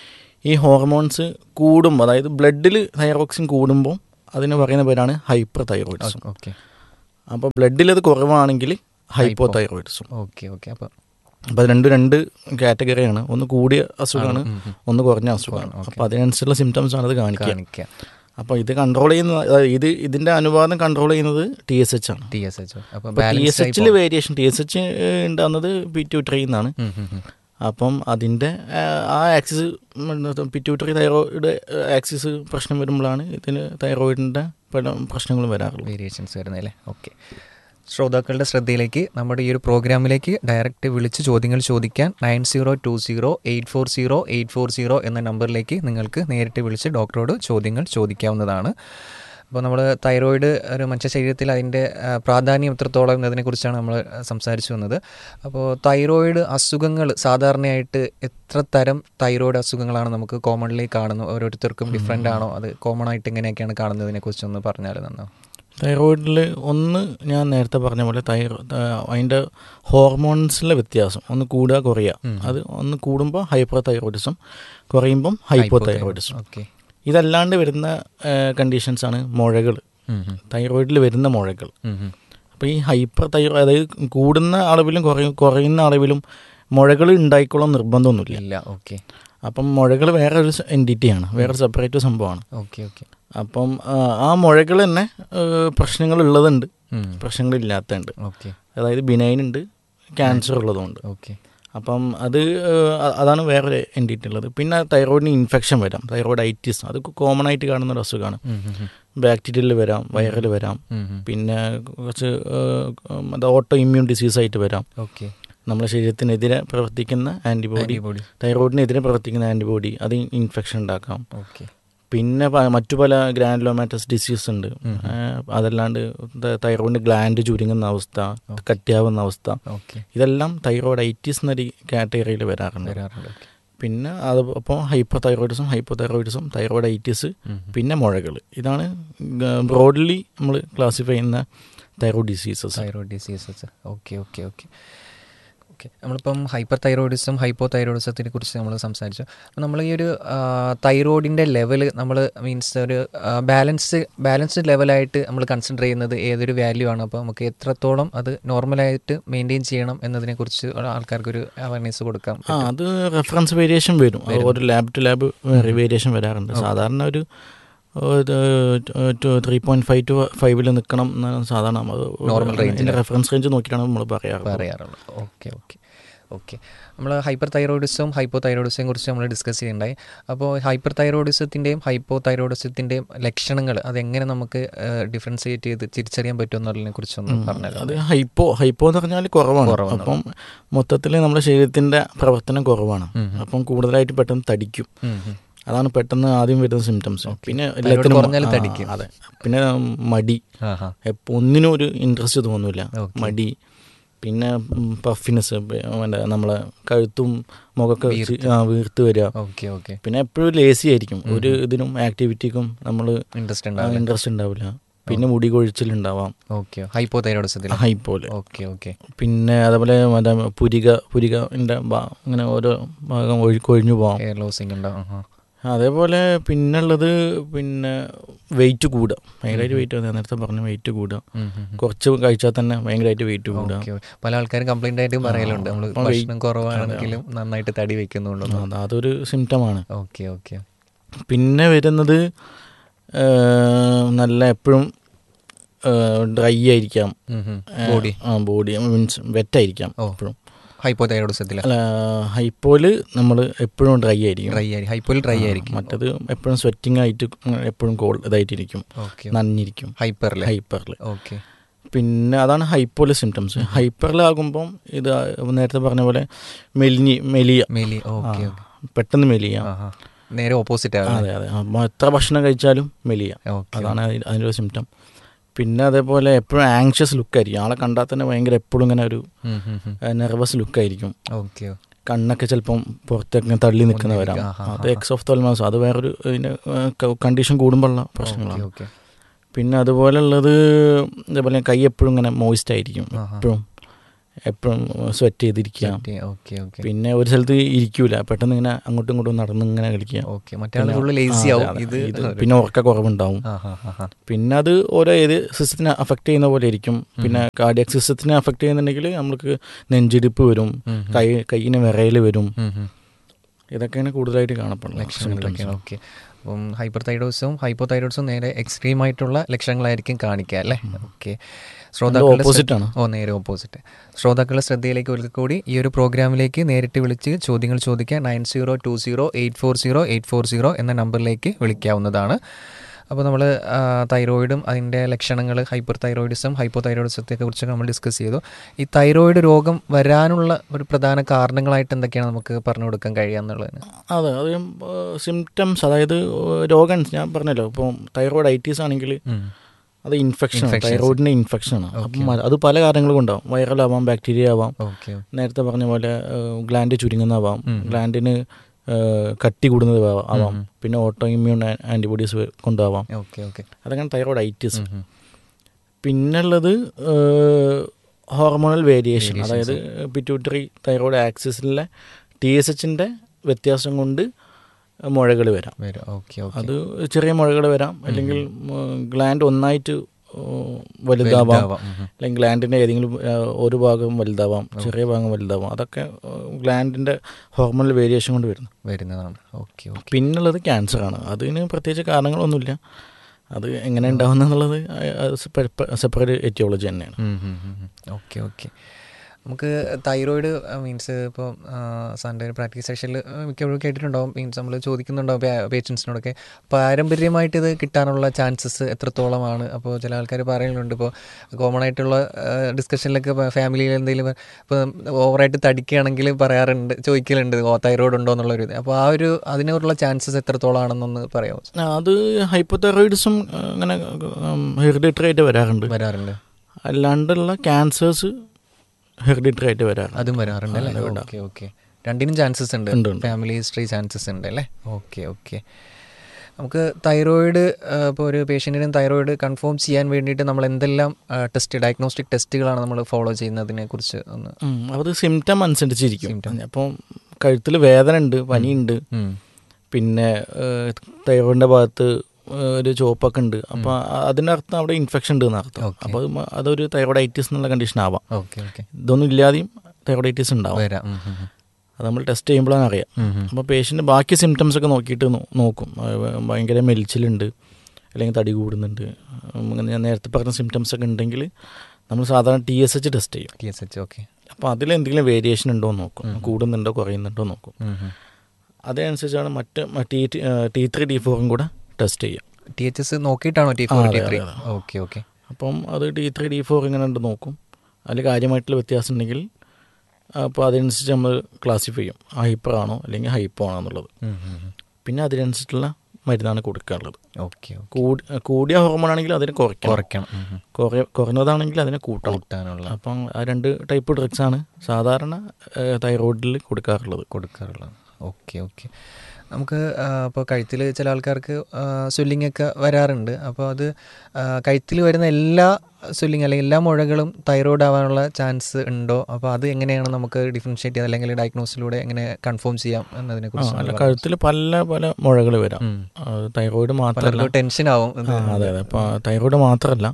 ഈ ഹോർമോൺസ് കൂടുമ്പോൾ അതായത് ബ്ലഡിൽ തൈറോക്സിൻ കൂടുമ്പോൾ അതിന് പറയുന്ന പേരാണ് ഹൈപ്പർ തൈറോയിഡ്സും ഓക്കെ അപ്പോൾ ബ്ലഡിൽ അത് കുറവാണെങ്കിൽ ഹൈപ്പോ തൈറോയിഡ്സും ഓക്കെ ഓക്കെ അപ്പോൾ അപ്പോൾ അത് രണ്ട് രണ്ട് കാറ്റഗറിയാണ് ഒന്ന് കൂടിയ അസുഖമാണ് ഒന്ന് കുറഞ്ഞ അസുഖമാണ് അപ്പോൾ അതിനനുസരിച്ചുള്ള സിംറ്റംസ് ആണ് അത് കാണിക്കുക കാണിക്കാം അപ്പോൾ ഇത് കൺട്രോൾ ചെയ്യുന്ന അതായത് ഇത് ഇതിൻ്റെ അനുപാതം കൺട്രോൾ ചെയ്യുന്നത് ടി എസ് എച്ച് ആണ് ടി എസ് എച്ച് അപ്പോൾ ടി ബാലൻസ് എസ് എച്ചിൽ വേരിയേഷൻ ടി എസ് എച്ച് ഉണ്ടാകുന്നത് പിറ്റ്യൂട്ടറി എന്നാണ് അപ്പം അതിൻ്റെ ആ ആക്സിസ് പിറ്റ്യൂട്ടറി തൈറോയിഡ് ആക്സിസ് പ്രശ്നം വരുമ്പോഴാണ് ഇതിന് തൈറോയിഡിൻ്റെ പല പ്രശ്നങ്ങളും വരാറുള്ളത് വേരിയേഷൻസ് വരുന്നതല്ലേ ഓക്കെ ശ്രോതാക്കളുടെ ശ്രദ്ധയിലേക്ക് നമ്മുടെ ഈ ഒരു പ്രോഗ്രാമിലേക്ക് ഡയറക്റ്റ് വിളിച്ച് ചോദ്യങ്ങൾ ചോദിക്കാൻ nine zero two zero eight four zero eight four zero എന്ന നമ്പറിലേക്ക് നിങ്ങൾക്ക് നേരിട്ട് വിളിച്ച് ഡോക്ടറോട് ചോദ്യങ്ങൾ ചോദിക്കാവുന്നതാണ് അപ്പോൾ നമ്മൾ തൈറോയിഡ് ഒരു മനുഷ്യ ശരീരത്തിൽ അതിൻ്റെ ആ, പ്രാധാന്യം എത്രത്തോളം എന്നതിനെക്കുറിച്ചാണ് നമ്മൾ സംസാരിച്ചു വന്നത് അപ്പോൾ തൈറോയിഡ് അസുഖങ്ങൾ സാധാരണയായിട്ട് എത്ര തരം തൈറോയിഡ് അസുഖങ്ങളാണ് നമുക്ക് കോമൺലി കാണുന്നത് ഓരോരുത്തർക്കും ഡിഫറെൻ്റ് ആണോ അത് കോമൺ ആയിട്ട് എങ്ങനെയൊക്കെയാണ് കാണുന്നതിനെ കുറിച്ചൊന്ന് പറഞ്ഞാൽ നന്നാവും തൈറോയിഡിൽ ഒന്ന് ഞാൻ നേരത്തെ പറഞ്ഞ പോലെ തൈറോ അതിൻ്റെ ഹോർമോൺസിലെ വ്യത്യാസം ഒന്ന് കൂടുക കുറയുക അത് ഒന്ന് കൂടുമ്പോൾ ഹൈപ്പർ തൈറോയിഡിസം കുറയുമ്പം ഹൈപ്പോ തൈറോയിഡിസം ഓക്കെ ഇതല്ലാണ്ട് വരുന്ന കണ്ടീഷൻസ് ആണ് മുഴകൾ തൈറോയിഡിൽ വരുന്ന മുഴകൾ അപ്പോൾ ഈ ഹൈപ്പർ തൈറോ അതായത് കൂടുന്ന അളവിലും കുറയും കുറയുന്ന അളവിലും മുഴകൾ ഉണ്ടായിക്കോളാം നിർബന്ധമൊന്നുമില്ല ഇല്ല ഓക്കെ അപ്പം മുഴകൾ വേറെ ഒരു എൻറ്റിറ്റിയാണ് വേറെ സെപ്പറേറ്റ് സംഭവമാണ് ഓക്കെ ഓക്കെ അപ്പം ആ, ആ മുഴകൾ തന്നെ പ്രശ്നങ്ങൾ ഉള്ളതുണ്ട് പ്രശ്നങ്ങളില്ലാത്തതുണ്ട് ഓക്കെ അതായത് ബിനൈൻ ഉണ്ട് ക്യാൻസർ ഉള്ളതുകൊണ്ട് ഓക്കെ അപ്പം അത് ഏഹ്, അ- അതാണ് വേറെ എൻഡിറ്റി ഉള്ളത് പിന്നെ തൈറോയിഡിന് ഇൻഫെക്ഷൻ വരാം തൈറോയിഡ് ഐറ്റിസ് അത് കോമൺ ആയിട്ട് കാണുന്ന ഒരു അസുഖമാണ് ഉം, ഉം, ഉം. ബാക്ടീരിയൽ വരാം വൈറൽ വരാം ഉം, ഉം. പിന്നെ കുറച്ച് ഏഹ്, അത് ഓട്ടോ ഇമ്മ്യൂൺ ഡിസീസ് ആയിട്ട് വരാം ഓക്കെ നമ്മുടെ ശരീരത്തിനെതിരെ പ്രവർത്തിക്കുന്ന ആൻറ്റിബോഡി ആന്റിബോഡി തൈറോയിഡിനെതിരെ പ്രവർത്തിക്കുന്ന ആൻറ്റിബോഡി അത് ഇൻഫെക്ഷൻ ഉണ്ടാക്കാം ഓക്കെ പിന്നെ പ- മറ്റു പല ഗ്രാൻഡ്ലോമാറ്റസ് ഡിസീസ് ഉണ്ട് ഉം. ഏഹ്, അതല്ലാണ്ട് ത- തൈറോയിഡിൻ്റെ ഗ്ലാൻഡ് ചുരുങ്ങുന്ന അവസ്ഥ കട്ടിയാവുന്ന അവസ്ഥ ഓക്കെ ഇതെല്ലാം തൈറോയിഡ് ഐറ്റിസ് എന്നൊരു കാറ്റഗറിയിൽ വരാറുണ്ട് വരാറുണ്ട് ഓക്കെ പിന്നെ അത് അപ്പോൾ hyper thyroidism hypo thyroidism thyroiditis ഉം. പിന്നെ മുഴകൾ ഇതാണ് ബ്രോഡ്ലി നമ്മൾ ക്ലാസിഫൈ ചെയ്യുന്ന thyroid diseases thyroid diseases okay okay okay okay നമ്മളിപ്പം ഹൈപ്പർ തൈറോയിഡിസം ഹൈപ്പോ തൈറോയിഡിസത്തിനെ കുറിച്ച് നമ്മൾ സംസാരിച്ചു അപ്പം നമ്മൾ ഈ ഒരു തൈറോയിഡിൻ്റെ ലെവൽ നമ്മൾ മീൻസ് ഒരു ബാലൻസ് ബാലൻസ്ഡ് ലെവലായിട്ട് നമ്മൾ കൺസിഡർ ചെയ്യുന്നത് ഏതൊരു വാല്യൂ ആണ് അപ്പോൾ നമുക്ക് എത്രത്തോളം അത് നോർമലായിട്ട് മെയിൻറ്റെയിൻ ചെയ്യണം എന്നതിനെക്കുറിച്ച് ആൾക്കാർക്ക് ഒരു അവയർനെസ് കൊടുക്കാം ആ അത് റെഫറൻസ് വേരിയേഷൻ വരും അത് ഒരു ലാബ് ടു ലാബ് വേരിയേഷൻ വരാറുണ്ട് സാധാരണ ഒരു ത്രീ പോയിന്റ് ഫൈവ് ടു ഫൈവിൽ നിൽക്കണം എന്നാണ് സാധാരണ Normal range ല്. റെഫറൻസ് റേഞ്ച് നോക്കിയാണ് നമ്മൾ പറയാറ് പറയാറുള്ളത് ഓക്കെ ഓക്കെ ഓക്കെ നമ്മൾ ഹൈപ്പർ തൈറോയിഡിസവും ഹൈപ്പോ തൈറോയിഡിസവും കുറിച്ച് നമ്മൾ ഡിസ്കസ് ചെയ്യുണ്ടായി അപ്പോൾ ഹൈപ്പർ തൈറോയിഡിസത്തിൻ്റെയും ഹൈപ്പോ തൈറോയിഡിസത്തിൻ്റെയും ലക്ഷണങ്ങൾ അതെങ്ങനെ നമുക്ക് ഡിഫറൻഷിയേറ്റ് ചെയ്ത് തിരിച്ചറിയാൻ പറ്റുമെന്നുള്ളതിനെ കുറിച്ചൊന്ന് അത് പറഞ്ഞല്ലോ ഹൈപ്പോ ഹൈപ്പോ എന്ന് പറഞ്ഞാൽ കുറവാണ് കുറവാണ്. അപ്പം മൊത്തത്തിൽ നമ്മുടെ ശരീരത്തിന്റെ പ്രവർത്തനം കുറവാണ് ഉം, ഉം. അപ്പം കൂടുതലായിട്ട് പെട്ടെന്ന് തടിക്കും ഉം, ഉം. അതാണ് പെട്ടെന്ന് ആദ്യം വരുന്ന സിംറ്റംസ് പിന്നെ Thyroid എല്ലാത്തിനും കുറഞ്ഞാൽ ആ, തടിക്കും. അതെ പിന്നെ മടി ആഹാ എപ്പോ ഒന്നിനും ഒരു ഇൻട്രസ്റ്റ് തോന്നില്ല Okay. മടി പിന്നെ പഫിനെസ് മറ്റേ നമ്മളെ കഴുത്തും മുഖമൊക്കെ ചി- ആ, വീർത്ത് വരിക ഓക്കെ ഓക്കെ പിന്നെ എപ്പോഴും ലേസി ആയിരിക്കും ഒരു ഇതിനും ആക്ടിവിറ്റിക്കും നമ്മൾ ഇൻട്രസ്റ്റ് ഉണ്ടാവില്ല ഇൻട്രസ്റ്റ് ഉണ്ടാവില്ല പിന്നെ മുടി കൊഴിച്ചിലുണ്ടാവാം ഓക്കെ ഹൈപ്പോ തൈറോയിഡിസത്തിൽ ഹൈപ്പോലെ ഓക്കെ ഓക്കെ പിന്നെ അതേപോലെ മറ്റേ പുരിക പുരികൻ്റെ ഇങ്ങനെ ഓരോ ഭാഗം ഒഴി കൊഴിഞ്ഞു പോവാം എയർ ലോസിങ് ഉണ്ടാവും ആഹാ അതേപോലെ പിന്നുള്ളത് പിന്നെ വെയിറ്റ് കൂടുക ഭയങ്കരമായിട്ട് വെയിറ്റ് ഞാൻ നേരത്തെ പറഞ്ഞ വെയിറ്റ് കൂടുക ഉം, ഉം, ഉം. കുറച്ച് കഴിച്ചാൽ തന്നെ ഭയങ്കരമായിട്ട് വെയിറ്റ് കൂടുക ഓക്കെ ഓക്കെ. പല ആൾക്കാരും കംപ്ലൈന്റ് ആയിട്ടും പറയലുണ്ട് നമ്മൾ അപ്പം weight- ഭക്ഷണം കുറവാണെങ്കിലും നന്നായിട്ട് തടി വെക്കുന്നുണ്ടോ അത് അതൊരു സിംറ്റമാണ് ഓക്കെ ഓക്കെ പിന്നെ വരുന്നത് ഏഹ്, നല്ല എപ്പോഴും ഡ്രൈ ആയിരിക്കാം ബോഡി ആ ബോഡി മീൻസ് വെറ്റായിരിക്കാം ഓ. എപ്പോഴും ഹൈപ്പോ തൈറോയിഡിസത്തില അല്ല ഹൈപ്പോല് നമ്മൾ എപ്പോഴും ഡ്രൈ ആയിരിക്കും ഡ്രൈ ആയിരിക്കും ഹൈപ്പോയിൽ ഡ്രൈ ആയിരിക്കും മറ്റത് എപ്പോഴും സ്വെറ്റിംഗ് ആയിട്ട് എപ്പോഴും കോൾ ഇതായിട്ടിരിക്കും ഓക്കെ നനഞ്ഞിരിക്കും ഹൈപ്പറിലെ ഹൈപ്പറിൽ ഓക്കെ പിന്നെ അതാണ് ഹൈപ്പോല് സിംറ്റംസ് ഹൈപ്പറിലാകുമ്പം ഇത് നേരത്തെ പറഞ്ഞ പോലെ മെലിഞ്ഞി മെലിയ മെലി ഓക്കെ ആ, പെട്ടെന്ന് മെലിയ ആഹാ നേരെ ഓപ്പോസിറ്റ് ആവും അതെ അതെ അപ്പം എത്ര ഭക്ഷണം കഴിച്ചാലും മെലിയ ഓക്കെ അതാണ് അതി- അതിൻ്റെ ഒരു സിംറ്റം പിന്നെ അതേപോലെ എപ്പോഴും ആങ്ഷ്യസ് ലുക്കായിരിക്കും ആളെ കണ്ടാൽ തന്നെ ഭയങ്കര എപ്പോഴും ഇങ്ങനെ ഒരു നെർവസ് ലുക്കായിരിക്കും ഓക്കെ കണ്ണൊക്കെ ചിലപ്പം പുറത്തേക്ക് ഇങ്ങനെ തള്ളി നിൽക്കുന്ന വരാം ആ, ആ, അത് എക്സ് ഓഫ് തോൽമാസ് അത് വേറൊരു ഇതിൻ്റെ കണ്ടീഷൻ കൂടുമ്പോഴുള്ള പ്രശ്നങ്ങളാണ് ഓക്കെ പിന്നെ അതുപോലെ ഉള്ളത് ഇതേപോലെ കൈ എപ്പോഴും ഇങ്ങനെ മോയിസ്റ്റ് ആയിരിക്കും ആഹാ. എപ്പോഴും എപ്പോഴും സ്വെറ്റ് ചെയ്തിരിക്കുക ഓക്കെ ഓക്കെ പിന്നെ ഒരു സ്ഥലത്ത് ഇരിക്കൂല പെട്ടെന്ന് ഇങ്ങനെ അങ്ങോട്ടും ഇങ്ങോട്ടും നടന്ന് ഇങ്ങനെ കളിക്കുക ഓക്കെ മറ്റേ ആൾ പിന്നെ- ഫുള്ള് ലേസി ആ, ആവും അതെ, ഇത് അതെ. ഇത് പിന്നെ ഉറക്ക കുറവുണ്ടാവും ആഹാ, ആഹാ. പിന്നെ അത് ഓരോ ഏത് സിസ്റ്റത്തിനെ അഫക്റ്റ് ചെയ്യുന്ന പോലെ ഇരിക്കും പിന്നെ കാർഡിയക് സിസ്റ്റത്തിനെ അഫക്റ്റ് ചെയ്യുന്നുണ്ടെങ്കിൽ നമുക്ക് നെഞ്ചിടിപ്പ് വരും ഉം, ഉം. കൈ കൈയിന് വിറയൽ വരും ഉം, ഉം. ഇതൊക്കെയാണ് കൂടുതലായിട്ട് കാണപ്പെടുന്നത് ലക്ഷണങ്ങളൊക്കെയാണ് ഓക്കെ അപ്പം ഹൈപ്പർ തൈറോയിഡ്സും ഹൈപ്പോ തൈറോയിഡ്സും നേരെ എക്സ്ട്രീം ആയിട്ടുള്ള ലക്ഷണങ്ങളായിരിക്കും കാണിക്കുക അല്ലേ ഓക്കെ ശ്രോതാക്കളുടെ opposite ശ്രദ്ധ- ആണ്. ഓ നേരെ ഓപ്പോസിറ്റ് ശ്രോതാക്കളുടെ ശ്രദ്ധയിലേക്ക് ഒരിക്കൽ കൂടി ഈ ഒരു പ്രോഗ്രാമിലേക്ക് നേരിട്ട് വിളിച്ച് ചോദ്യങ്ങൾ ചോദിക്കാൻ nine zero two zero eight four zero eight four zero എന്ന നമ്പറിലേക്ക് വിളിക്കാവുന്നതാണ് അപ്പോൾ നമ്മൾ തൈറോയിഡും അതിൻ്റെ ലക്ഷണങ്ങൾ ഹൈപ്പർ തൈറോയിഡിസം ഹൈപ്പോ തൈറോയിഡിസത്തെ കുറിച്ചൊക്കെ നമ്മൾ ഡിസ്കസ് ചെയ്തു ഈ തൈറോയിഡ് രോഗം വരാനുള്ള ഒരു പ്രധാന കാരണങ്ങളായിട്ട് എന്തൊക്കെയാണ് നമുക്ക് പറഞ്ഞു കൊടുക്കാൻ കഴിയുക എന്നുള്ളതിന് അതെ അത് സിംറ്റംസ് അതായത് രോഗം ഞാൻ പറഞ്ഞല്ലോ ഇപ്പം തൈറോയിഡ് ഐറ്റീസ് ആണെങ്കിൽ അത് ഇൻഫെക്ഷൻ Infections. തൈറോയിഡിൻ്റെ ഇൻഫെക്ഷൻ ആണ് അപ്പം അത് പല കാരണങ്ങളും ഉണ്ടാവും വൈറൽ ആവാം ബാക്ടീരിയ ആവാം ഓക്കെ നേരത്തെ പറഞ്ഞ പോലെ ഗ്ലാൻഡ് ചുരുങ്ങുന്നതാവാം ഗ്ലാൻഡിന് കട്ടി കൂടുന്നത് ആവാം- ആവാം പിന്നെ ഓട്ടോ ഇമ്മ്യൂൺ ആൻറ്റിബോഡീസ് കൊണ്ടാവാം ഓക്കെ ഓക്കെ അതങ്ങനെ തൈറോയിഡ് ഐറ്റിസ് പിന്നുള്ളത് ഹോർമോണൽ വേരിയേഷൻ അതായത് പിറ്റ്യൂട്ടറി തൈറോയിഡ് ആക്സിസിലെ ടി എസ് എച്ചിൻ്റെ വ്യത്യാസം കൊണ്ട് മുഴകൾ വരാം വരും ഓക്കെ ഓക്കെ അത് ചെറിയ മുഴകൾ വരാം അല്ലെങ്കിൽ ഗ്ലാൻഡ് ഒന്നായിട്ട് ഉം, വലുതാവാം വലുതാവാം. ഉം ഉം. അല്ലെങ്കിൽ ഗ്ലാൻഡിൻ്റെ ഏതെങ്കിലും ആ, ഒരു ഭാഗം വലുതാവാം ചെറിയ ഭാഗം വലുതാവാം അതൊക്കെ ഗ്ലാൻഡിൻ്റെ ഹോർമോണൽ വേരിയേഷൻ കൊണ്ട് വരുന്നു വരുന്നതാണ് ഓക്കെ ഓക്കെ പിന്നുള്ളത് ക്യാൻസറാണ് അതിന് പ്രത്യേകിച്ച് കാരണങ്ങളൊന്നുമില്ല അത് എങ്ങനെ ഉണ്ടാവുന്നത് എന്നുള്ളത് സെപ്പറേറ്റ് എറ്റിയോളജി തന്നെയാണ് ഓക്കെ ഓക്കെ നമുക്ക് തൈറോയിഡ് മീൻസ് ഇപ്പോൾ സാറിൻ്റെ ഒരു പ്രാക്ടീസ് സെഷനിൽ മിക്കപ്പോഴും കേട്ടിട്ടുണ്ടാവും മീൻസ് നമ്മൾ ചോദിക്കുന്നുണ്ടാവും പേഷ്യൻസിനോടൊക്കെ പാരമ്പര്യമായിട്ട് ഇത് കിട്ടാനുള്ള ചാൻസസ് എത്രത്തോളമാണ് അപ്പോൾ ചില ആൾക്കാർ പറയുന്നുണ്ട് ഇപ്പോൾ കോമൺ ആയിട്ടുള്ള ഡിസ്കഷനിലൊക്കെ ഫാമിലിയിൽ എന്തെങ്കിലും ഇപ്പോൾ ഓവറായിട്ട് തടിക്കുകയാണെങ്കിൽ പറയാറുണ്ട് ചോദിക്കലുണ്ട് ഓ തൈറോയിഡ് ഉണ്ടോ എന്നുള്ളൊരു ഇത് അപ്പോൾ ആ ഒരു അതിനുള്ള ചാൻസസ് എത്രത്തോളമാണെന്നൊന്ന് പറയാമോ ആ, അത് ഹൈപ്പോതൈറോയിഡിസം അങ്ങനെ ഹെറിഡിറ്ററി ആയിട്ട് വരാറുണ്ട് വരാറുണ്ട് അല്ലാണ്ടുള്ള ക്യാൻസേഴ്സ് ഹെറിഡിറ്ററി ആയിട്ട് വരാറുണ്ട് അതും വരാറുണ്ട് അല്ലേ ഓക്കെ ഓക്കെ രണ്ടിനും ചാൻസസ് ഉണ്ട് ഉണ്ട്, ഉണ്ട്. ഫാമിലി ഹിസ്റ്ററി ചാൻസസ് ഉണ്ട് അല്ലേ ഓക്കെ ഓക്കെ നമുക്ക് തൈറോയിഡ് ഇപ്പോൾ ഒരു പേഷ്യൻറ്റിന് തൈറോയിഡ് കൺഫേം ചെയ്യാൻ വേണ്ടിയിട്ട് നമ്മൾ എന്തെല്ലാം ടെസ്റ്റ് ഡയഗ്നോസ്റ്റിക് ടെസ്റ്റുകളാണ് നമ്മൾ ഫോളോ ചെയ്യുന്നതിനെ കുറിച്ച് ഒന്ന് ഉം, അത് സിംറ്റം അനുസരിച്ചിരിക്കും Symptom. അപ്പം കഴുത്തിൽ വേദന ഉണ്ട് പനിയുണ്ട് ഉം. പിന്നെ തൈറോയിഡിൻ്റെ ഭാഗത്ത് ഏഹ്, ഒരു ചോപ്പൊക്കെ ഉണ്ട് അപ്പോൾ അതിൻ്റെ അർത്ഥം അവിടെ ഇൻഫെക്ഷൻ ഉണ്ട് എന്നർത്ഥം Okay. അപ്പോൾ അത് മ- അതൊരു തൈറോയിഡൈറ്റിസ് എന്നുള്ള കണ്ടീഷൻ ആവാം ഓക്കെ ഓക്കെ ഇതൊന്നും ഇല്ലാതെയും തൈറോയിഡൈറ്റിസ് ഉണ്ടാവും വരാം ഉം, ഉം, ഉം. അത് നമ്മൾ ടെസ്റ്റ് ചെയ്യുമ്പോഴാണ് അറിയാം ഉം, ഉം. അപ്പോൾ പേഷ്യൻ്റ് ബാക്കി സിംറ്റംസ് ഒക്കെ നോക്കിയിട്ട് നോ- നോക്കും അത് ഭയങ്കര മെലിച്ചിലുണ്ട് അല്ലെങ്കിൽ തടി കൂടുന്നുണ്ട് ഉം, ഇങ്ങനെ ഞാൻ നേരത്തെ പറഞ്ഞ സിംറ്റംസ് ഒക്കെ ഉണ്ടെങ്കിൽ നമ്മൾ സാധാരണ ടി എസ് എച്ച് ടെസ്റ്റ് ചെയ്യും ടി എസ് എച്ച് ഓക്കെ അപ്പോൾ അതിൽ എന്തെങ്കിലും വേരിയേഷൻ ഉണ്ടോ എന്ന് നോക്കും കൂടുന്നുണ്ടോ കുറയുന്നുണ്ടോ എന്ന് നോക്കും അതനുസരിച്ചാണ് മറ്റ് ടി ടി ത്രീ ടി ഫോറും കൂടെ ടെസ്റ്റ് ചെയ്യാം ടി എച്ച് എസ് നോക്കിയിട്ടാണോ ടി ഫോർ ആ, ടി അതെ, ത്രീ അതെ, ഓക്കെ ഓക്കെ അപ്പം അത് ടി ത്രീ ടി ഫോർ ഇങ്ങനെ ഉണ്ട് നോക്കും അതിൽ കാര്യമായിട്ടുള്ള വ്യത്യാസം ഉണ്ടെങ്കിൽ അപ്പോൾ അതനുസരിച്ച് നമ്മൾ ക്ലാസിഫൈ ചെയ്യും ഹൈപ്പർ ആണോ അല്ലെങ്കിൽ ഹൈപ്പോ ആണോ എന്നുള്ളത് പിന്നെ അതിനനുസരിച്ചുള്ള മരുന്നാണ് കൊടുക്കാറുള്ളത് ഓക്കെ ഓക്കെ കൂടി കൂടിയ ഹോർമോൺ ആണെങ്കിൽ അതിനെ കുറയ്ക്കണം കുറയ്ക്കണം ഉം, ഉം. കുറയ കുറഞ്ഞതാണെങ്കിൽ അതിനെ കൂട്ടണം കൂട്ടാനുള്ള അപ്പം ആ രണ്ട് ടൈപ്പ് ഡ്രഗ്സ് ആണ് സാധാരണ തൈറോയിഡിൽ കൊടുക്കാറുള്ളത് കൊടുക്കാറുള്ളത് ഓക്കെ ഓക്കെ നമുക്ക് ഇപ്പോൾ കഴുത്തിൽ ചില ആൾക്കാർക്ക് സ്വെല്ലിംഗ് ഒക്കെ വരാറുണ്ട് അപ്പോൾ അത് കഴുത്തിൽ വരുന്ന എല്ലാ സ്വെല്ലിംഗ് അല്ലെങ്കിൽ എല്ലാ മുഴകളും തൈറോയ്ഡ് ആവാനുള്ള ചാൻസ് ഉണ്ടോ അപ്പോൾ അത് എങ്ങനെയാണ് നമുക്ക് ഡിഫറൻഷ്യേറ്റ് ചെയ്യാം അല്ലെങ്കിൽ ഡയഗ്നോസിലൂടെ എങ്ങനെ കൺഫേം ചെയ്യാം എന്നതിനെ ആ, അല്ല കുറിച്ച് കഴുത്തിൽ പല പല മുഴകൾ വരാം അത് തൈറോയിഡ് മാത്രമല്ല പലർക്കും ടെൻഷൻ ആവും ഇത്. ആ, അതെ അതെ അപ്പോൾ തൈറോയിഡ് മാത്രമല്ല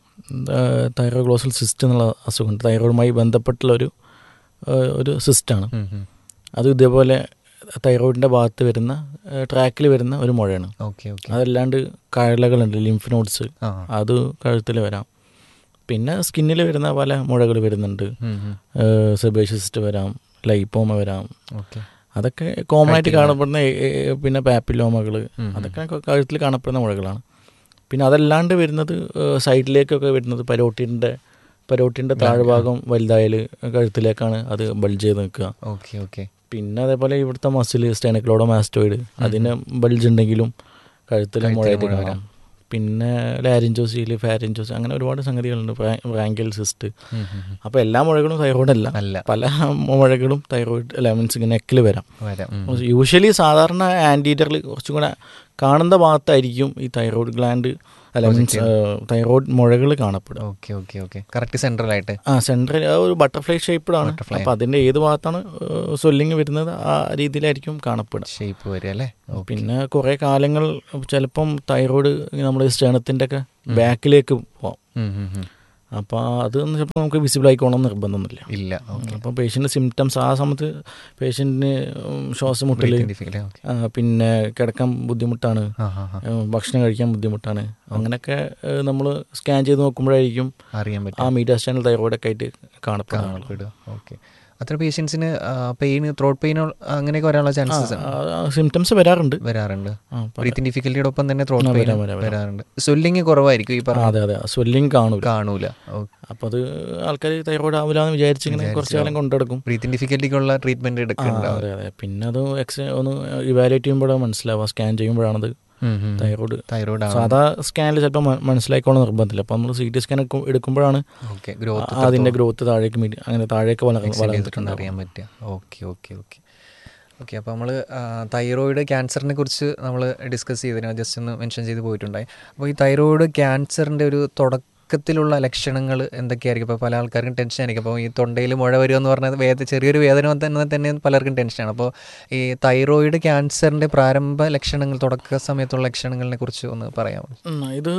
തൈറോയിഡ് ഗ്ലോസൽ സിസ്റ്റ് എന്നുള്ള അസുഖമുണ്ട് തൈറോയിഡുമായി ബന്ധപ്പെട്ടുള്ള ഒരു ഏഹ്, ഒരു സിസ്റ്റാണ് ഉം, ഉം. അത് ഇതേപോലെ തൈറോയിഡിൻ്റെ ഭാഗത്ത് വരുന്ന ട്രാക്കിൽ വരുന്ന ഒരു മുഴയാണ് ഓക്കെ ഓക്കെ അതല്ലാണ്ട് കഴലകളുണ്ട് ലിംഫ് നോട്ട്സ് ആ അത് കഴുത്തിൽ വരാം പിന്നെ സ്കിന്നിൽ വരുന്ന പല മുഴകൾ വരുന്നുണ്ട് ഉം, ഉം. സെബേഷ്യസിസ്റ്റ് വരാം ലൈപ്പോമ വരാം ഓക്കെ അതൊക്കെ കോമൺ ആയിട്ട് കാണപ്പെടുന്ന ഏ- ഏ- പിന്നെ പാപ്പിലോമകൾ ഉം. അതൊക്കെ ക- കഴുത്തിൽ കാണപ്പെടുന്ന മുഴകളാണ് പിന്നെ അതല്ലാണ്ട് വരുന്നത് ഏഹ്, സൈഡിലേക്കൊക്കെ വരുന്നത് പരോട്ടിൻ്റെ പരോട്ടിൻ്റെ താഴ്ഭാഗം വലുതായാൽ കഴുത്തിലേക്കാണ് അത് ബൾജ് ചെയ്ത് നിൽക്കുക ഓക്കെ ഓക്കെ പിന്നെ അതേപോലെ ഇവിടുത്തെ മസിൽ സ്റ്റെനക്ലോഡോ മാസ്റ്റോയിഡ് അതിന് ബൾജ് ഉണ്ടെങ്കിലും കഴുത്തിൽ മുഴയായിട്ട് മുഴ കാണാം പിന്നെ ലാരിഞ്ചോസിയിൽ ഫാരിഞ്ചോസ് അങ്ങനെ ഒരുപാട് സംഗതികളുണ്ട് റാങ്കിൽ സിസ്റ്റ് ഉം, ഉം, ഉം. അപ്പോൾ എല്ലാ മുഴകളും തൈറോയിഡ് അല്ല അല്ല പല മുഴകളും തൈറോയിഡ് അല്ല മീൻസ് ഇങ്ങനെ നെക്കിൽ വരാം വരാം ഉം. യൂഷ്വലി സാധാരണ ആൻറ്റീരിയറിൽ കുറച്ചും കൂടെ കാണുന്ന ഭാഗത്തായിരിക്കും ഈ തൈറോയിഡ് ഗ്ലാൻഡ് അല്ല മീൻസ് തൈറോയിഡ് മുഴകൾ കാണപ്പെടുക ഓക്കെ ഓക്കെ ഓക്കെ കറക്റ്റ് സെൻട്രലായിട്ട് ആ സെൻട്രൽ ആ ഒരു ബട്ടർഫ്ലൈ ഷേപ്പിലാണ് Butterfly. അപ്പോൾ അതിൻ്റെ ഏത് ഭാഗത്താണ് സ്വെല്ലിങ് വരുന്നത് ആ രീതിയിലായിരിക്കും കാണപ്പെടുക ഷേപ്പ് വരിക അല്ലേ ഓക്കെ പിന്നെ കുറേ കാലങ്ങൾ ചിലപ്പം തൈറോയിഡ് നമ്മൾ സ്റ്റേണത്തിൻ്റെ ഒക്കെ ബാക്കിലേക്ക് പോകാം ഉം, ഉം, ഉം. അപ്പോൾ അതൊന്നും ചിലപ്പോൾ നമുക്ക് വിസിബിൾ ആയിക്കോണം എന്ന് നിർബന്ധമൊന്നുമില്ല ഇല്ല ഓക്കെ അപ്പോൾ പേഷ്യൻ്റ് സിംറ്റംസ് ആ സമയത്ത് പേഷ്യൻറ്റിന് ശ്വാസം മുട്ടൽ ഐഡന്റിഫിക്കൽ ഓക്കെ ആ, പിന്നെ കിടക്കാൻ ബുദ്ധിമുട്ടാണ് ആ ഹാ ഹാ ഏ, ഭക്ഷണം കഴിക്കാൻ ബുദ്ധിമുട്ടാണ് അങ്ങനെയൊക്കെ നമ്മൾ സ്കാൻ ചെയ്ത് നോക്കുമ്പോഴായിരിക്കും അറിയാൻ ആ പറ്റും മീഡിയാസ്റ്റാനിൽ തൈറോയിഡൊക്കെ ആയിട്ട് കാണപ്പെടുന്നത് കാണപ്പെടുക ഓക്കെ അത്ര പേഷ്യൻസിന് പെയിൻ ത്രോട്ട് പെയിൻ അങ്ങനെയൊക്കെ വരാനുള്ള ചാൻസസ് സിംറ്റംസ് വരാറുണ്ട് വരാറുണ്ട് ആ, പല- ബ്രീത്തിങ് ഡിഫിക്കൽറ്റിയോടൊപ്പം തന്നെ ത്രോട്ട് ആ, പെയിൻ വരാം, വരാം, വരാം. വരാറുണ്ട് സ്വെല്ലിങ് കുറവായിരിക്കും ഈ ആ, പറഞ്ഞ അതെ അതെ സ്വെല്ലിങ് കാണൂല കാണൂല അപ്പോൾ അത് ആൾക്കാർ തൈറോയിഡ് ആവില്ല എന്ന് വിചാരിച്ച് ഇങ്ങനെ കുറച്ച് കാലം കൊണ്ടെടുക്കും ബ്രീത്തിങ് ഡിഫിക്കൽറ്റിക്കുള്ള ട്രീറ്റ്മെന്റ് ആ, എടുക്കുന്നുണ്ട് അതെ അതെ പിന്നെ അത് എക്സ് ഒന്ന് ഇവാലുവേറ്റ് ചെയ്യുമ്പോഴാണ് മനസ്സിലാവുക സ്കാൻ ചെയ്യുമ്പോഴാണത് തൈറോയിഡ് തൈറോയിഡ് ആണ് സാധാ സ്കാനിൽ ചിലപ്പോൾ മ- മനസ്സിലായിക്കോളം നിർബന്ധമില്ല അപ്പോൾ നമ്മൾ സി ടി സ്കാൻ എടുക്കുമ്പോഴാണ് ഓക്കെ ഗ്രോത്ത് ആ- അതിന്റെ ഗ്രോത്ത് താഴേക്ക് മീഡി അങ്ങനെ താഴേക്ക് വളർ വളർന്നിട്ടുണ്ട് അറിയാൻ പറ്റുക ഓക്കെ ഓക്കെ ഓക്കെ ഓക്കെ അപ്പോൾ നമ്മൾ തൈറോയിഡ് ക്യാൻസറിനെ കുറിച്ച് നമ്മൾ ഡിസ്കസ് ചെയ്തതിന് ജസ്റ്റ് ഒന്ന് മെൻഷൻ ചെയ്ത് പോയിട്ടുണ്ടായി അപ്പോൾ ഈ തൈറോയിഡ് ക്യാൻസറിൻ്റെ ഒരു തുടക്കത്തിലുള്ള ലക്ഷണങ്ങൾ എന്തൊക്കെയായിരിക്കും ഇപ്പോൾ പല ആൾക്കാർക്കും ടെൻഷൻ ആയിരിക്കും അപ്പോൾ ഈ തൊണ്ടയിൽ മുഴ വരിക എന്ന് പറഞ്ഞാൽ വേദ ചെറിയൊരു വേദന തന്നെ തന്നെ പലർക്കും ടെൻഷനാണ് അപ്പോൾ ഈ തൈറോയിഡ് ക്യാൻസറിൻ്റെ പ്രാരംഭ ലക്ഷണങ്ങൾ തുടക്ക സമയത്തുള്ള ലക്ഷണങ്ങളെ കുറിച്ച് ഒന്ന് പറയാമോ ഉം, ഇത്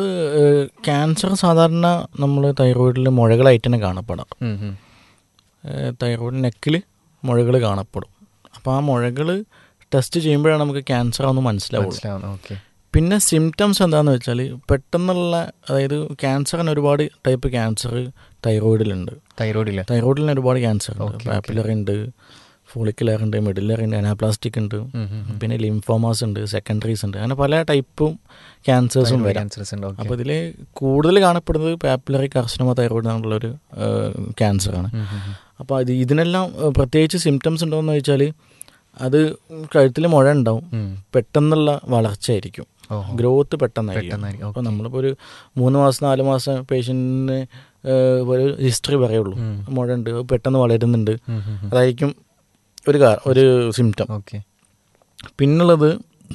ക്യാൻസർ സാധാരണ നമ്മൾ തൈറോയിഡിൽ മുഴകളായിട്ട് തന്നെ കാണപ്പെടാം ഉം, ഉം. തൈറോയിഡ് നെക്കിൽ മുഴകൾ കാണപ്പെടും അപ്പോൾ ആ മുഴകൾ ടെസ്റ്റ് ചെയ്യുമ്പോഴാണ് നമുക്ക് ക്യാൻസർ ആണെന്ന് മനസ്സിലാവുള്ളൂ മനസ്സിലാവുന്നു ഓക്കെ പിന്നെ സിംറ്റംസ് എന്താണെന്ന് വെച്ചാൽ പെട്ടെന്നുള്ള അതായത് ക്യാൻസറിന് ഒരുപാട് ടൈപ്പ് ക്യാൻസർ തൈറോയിഡിലുണ്ട് തൈറോയിഡില്ല തൈറോയിഡിന് ഒരുപാട് ക്യാൻസർ ഉണ്ട് Okay, okay. പാപ്പുലർ ഉണ്ട് ഫോളിക്കുലർ ഉണ്ട് മിഡിലർ ഉണ്ട് അനാപ്ലാസ്റ്റിക് ഉണ്ട് പിന്നെ ലിംഫോമാസ് ഉണ്ട് സെക്കൻഡറീസ് ഉണ്ട് അങ്ങനെ പല ടൈപ്പും ക്യാൻസേഴ്സും വരാം ക്യാൻസേഴ്സ് ഉണ്ട് ഓക്കെ അപ്പോൾ ഇതിൽ കൂടുതൽ കാണപ്പെടുന്നത് പാപ്പുലറി കാർസിനോമ തൈറോയിഡ് എന്നുള്ളൊരു ക്യാൻസറാണ് അപ്പോൾ അത് ഇതിനെല്ലാം ഏഹ്, പ്രത്യേകിച്ച് സിംറ്റംസ് ഉണ്ടോയെന്ന് ചോദിച്ചാൽ അത് കഴുത്തിൽ മുഴ ഉണ്ടാവും പെട്ടെന്നുള്ള വളർച്ചയായിരിക്കും ഗ്രോത്ത് പെട്ടെന്നായിരിക്കും പെട്ടെന്നായിരിക്കും, അപ്പോൾ നമ്മളിപ്പോൾ ഒരു മൂന്ന് മാസം നാല് മാസം പേഷ്യൻറ്റിന് ഒരു ഹിസ്റ്ററി പറയുള്ളൂ ഉം. മുഴ ഉണ്ട് അത് പെട്ടെന്ന് വളരുന്നുണ്ട് അതായിരിക്കും ഒരു കാ ഒരു സിംറ്റം ഓക്കെ പിന്നുള്ളത്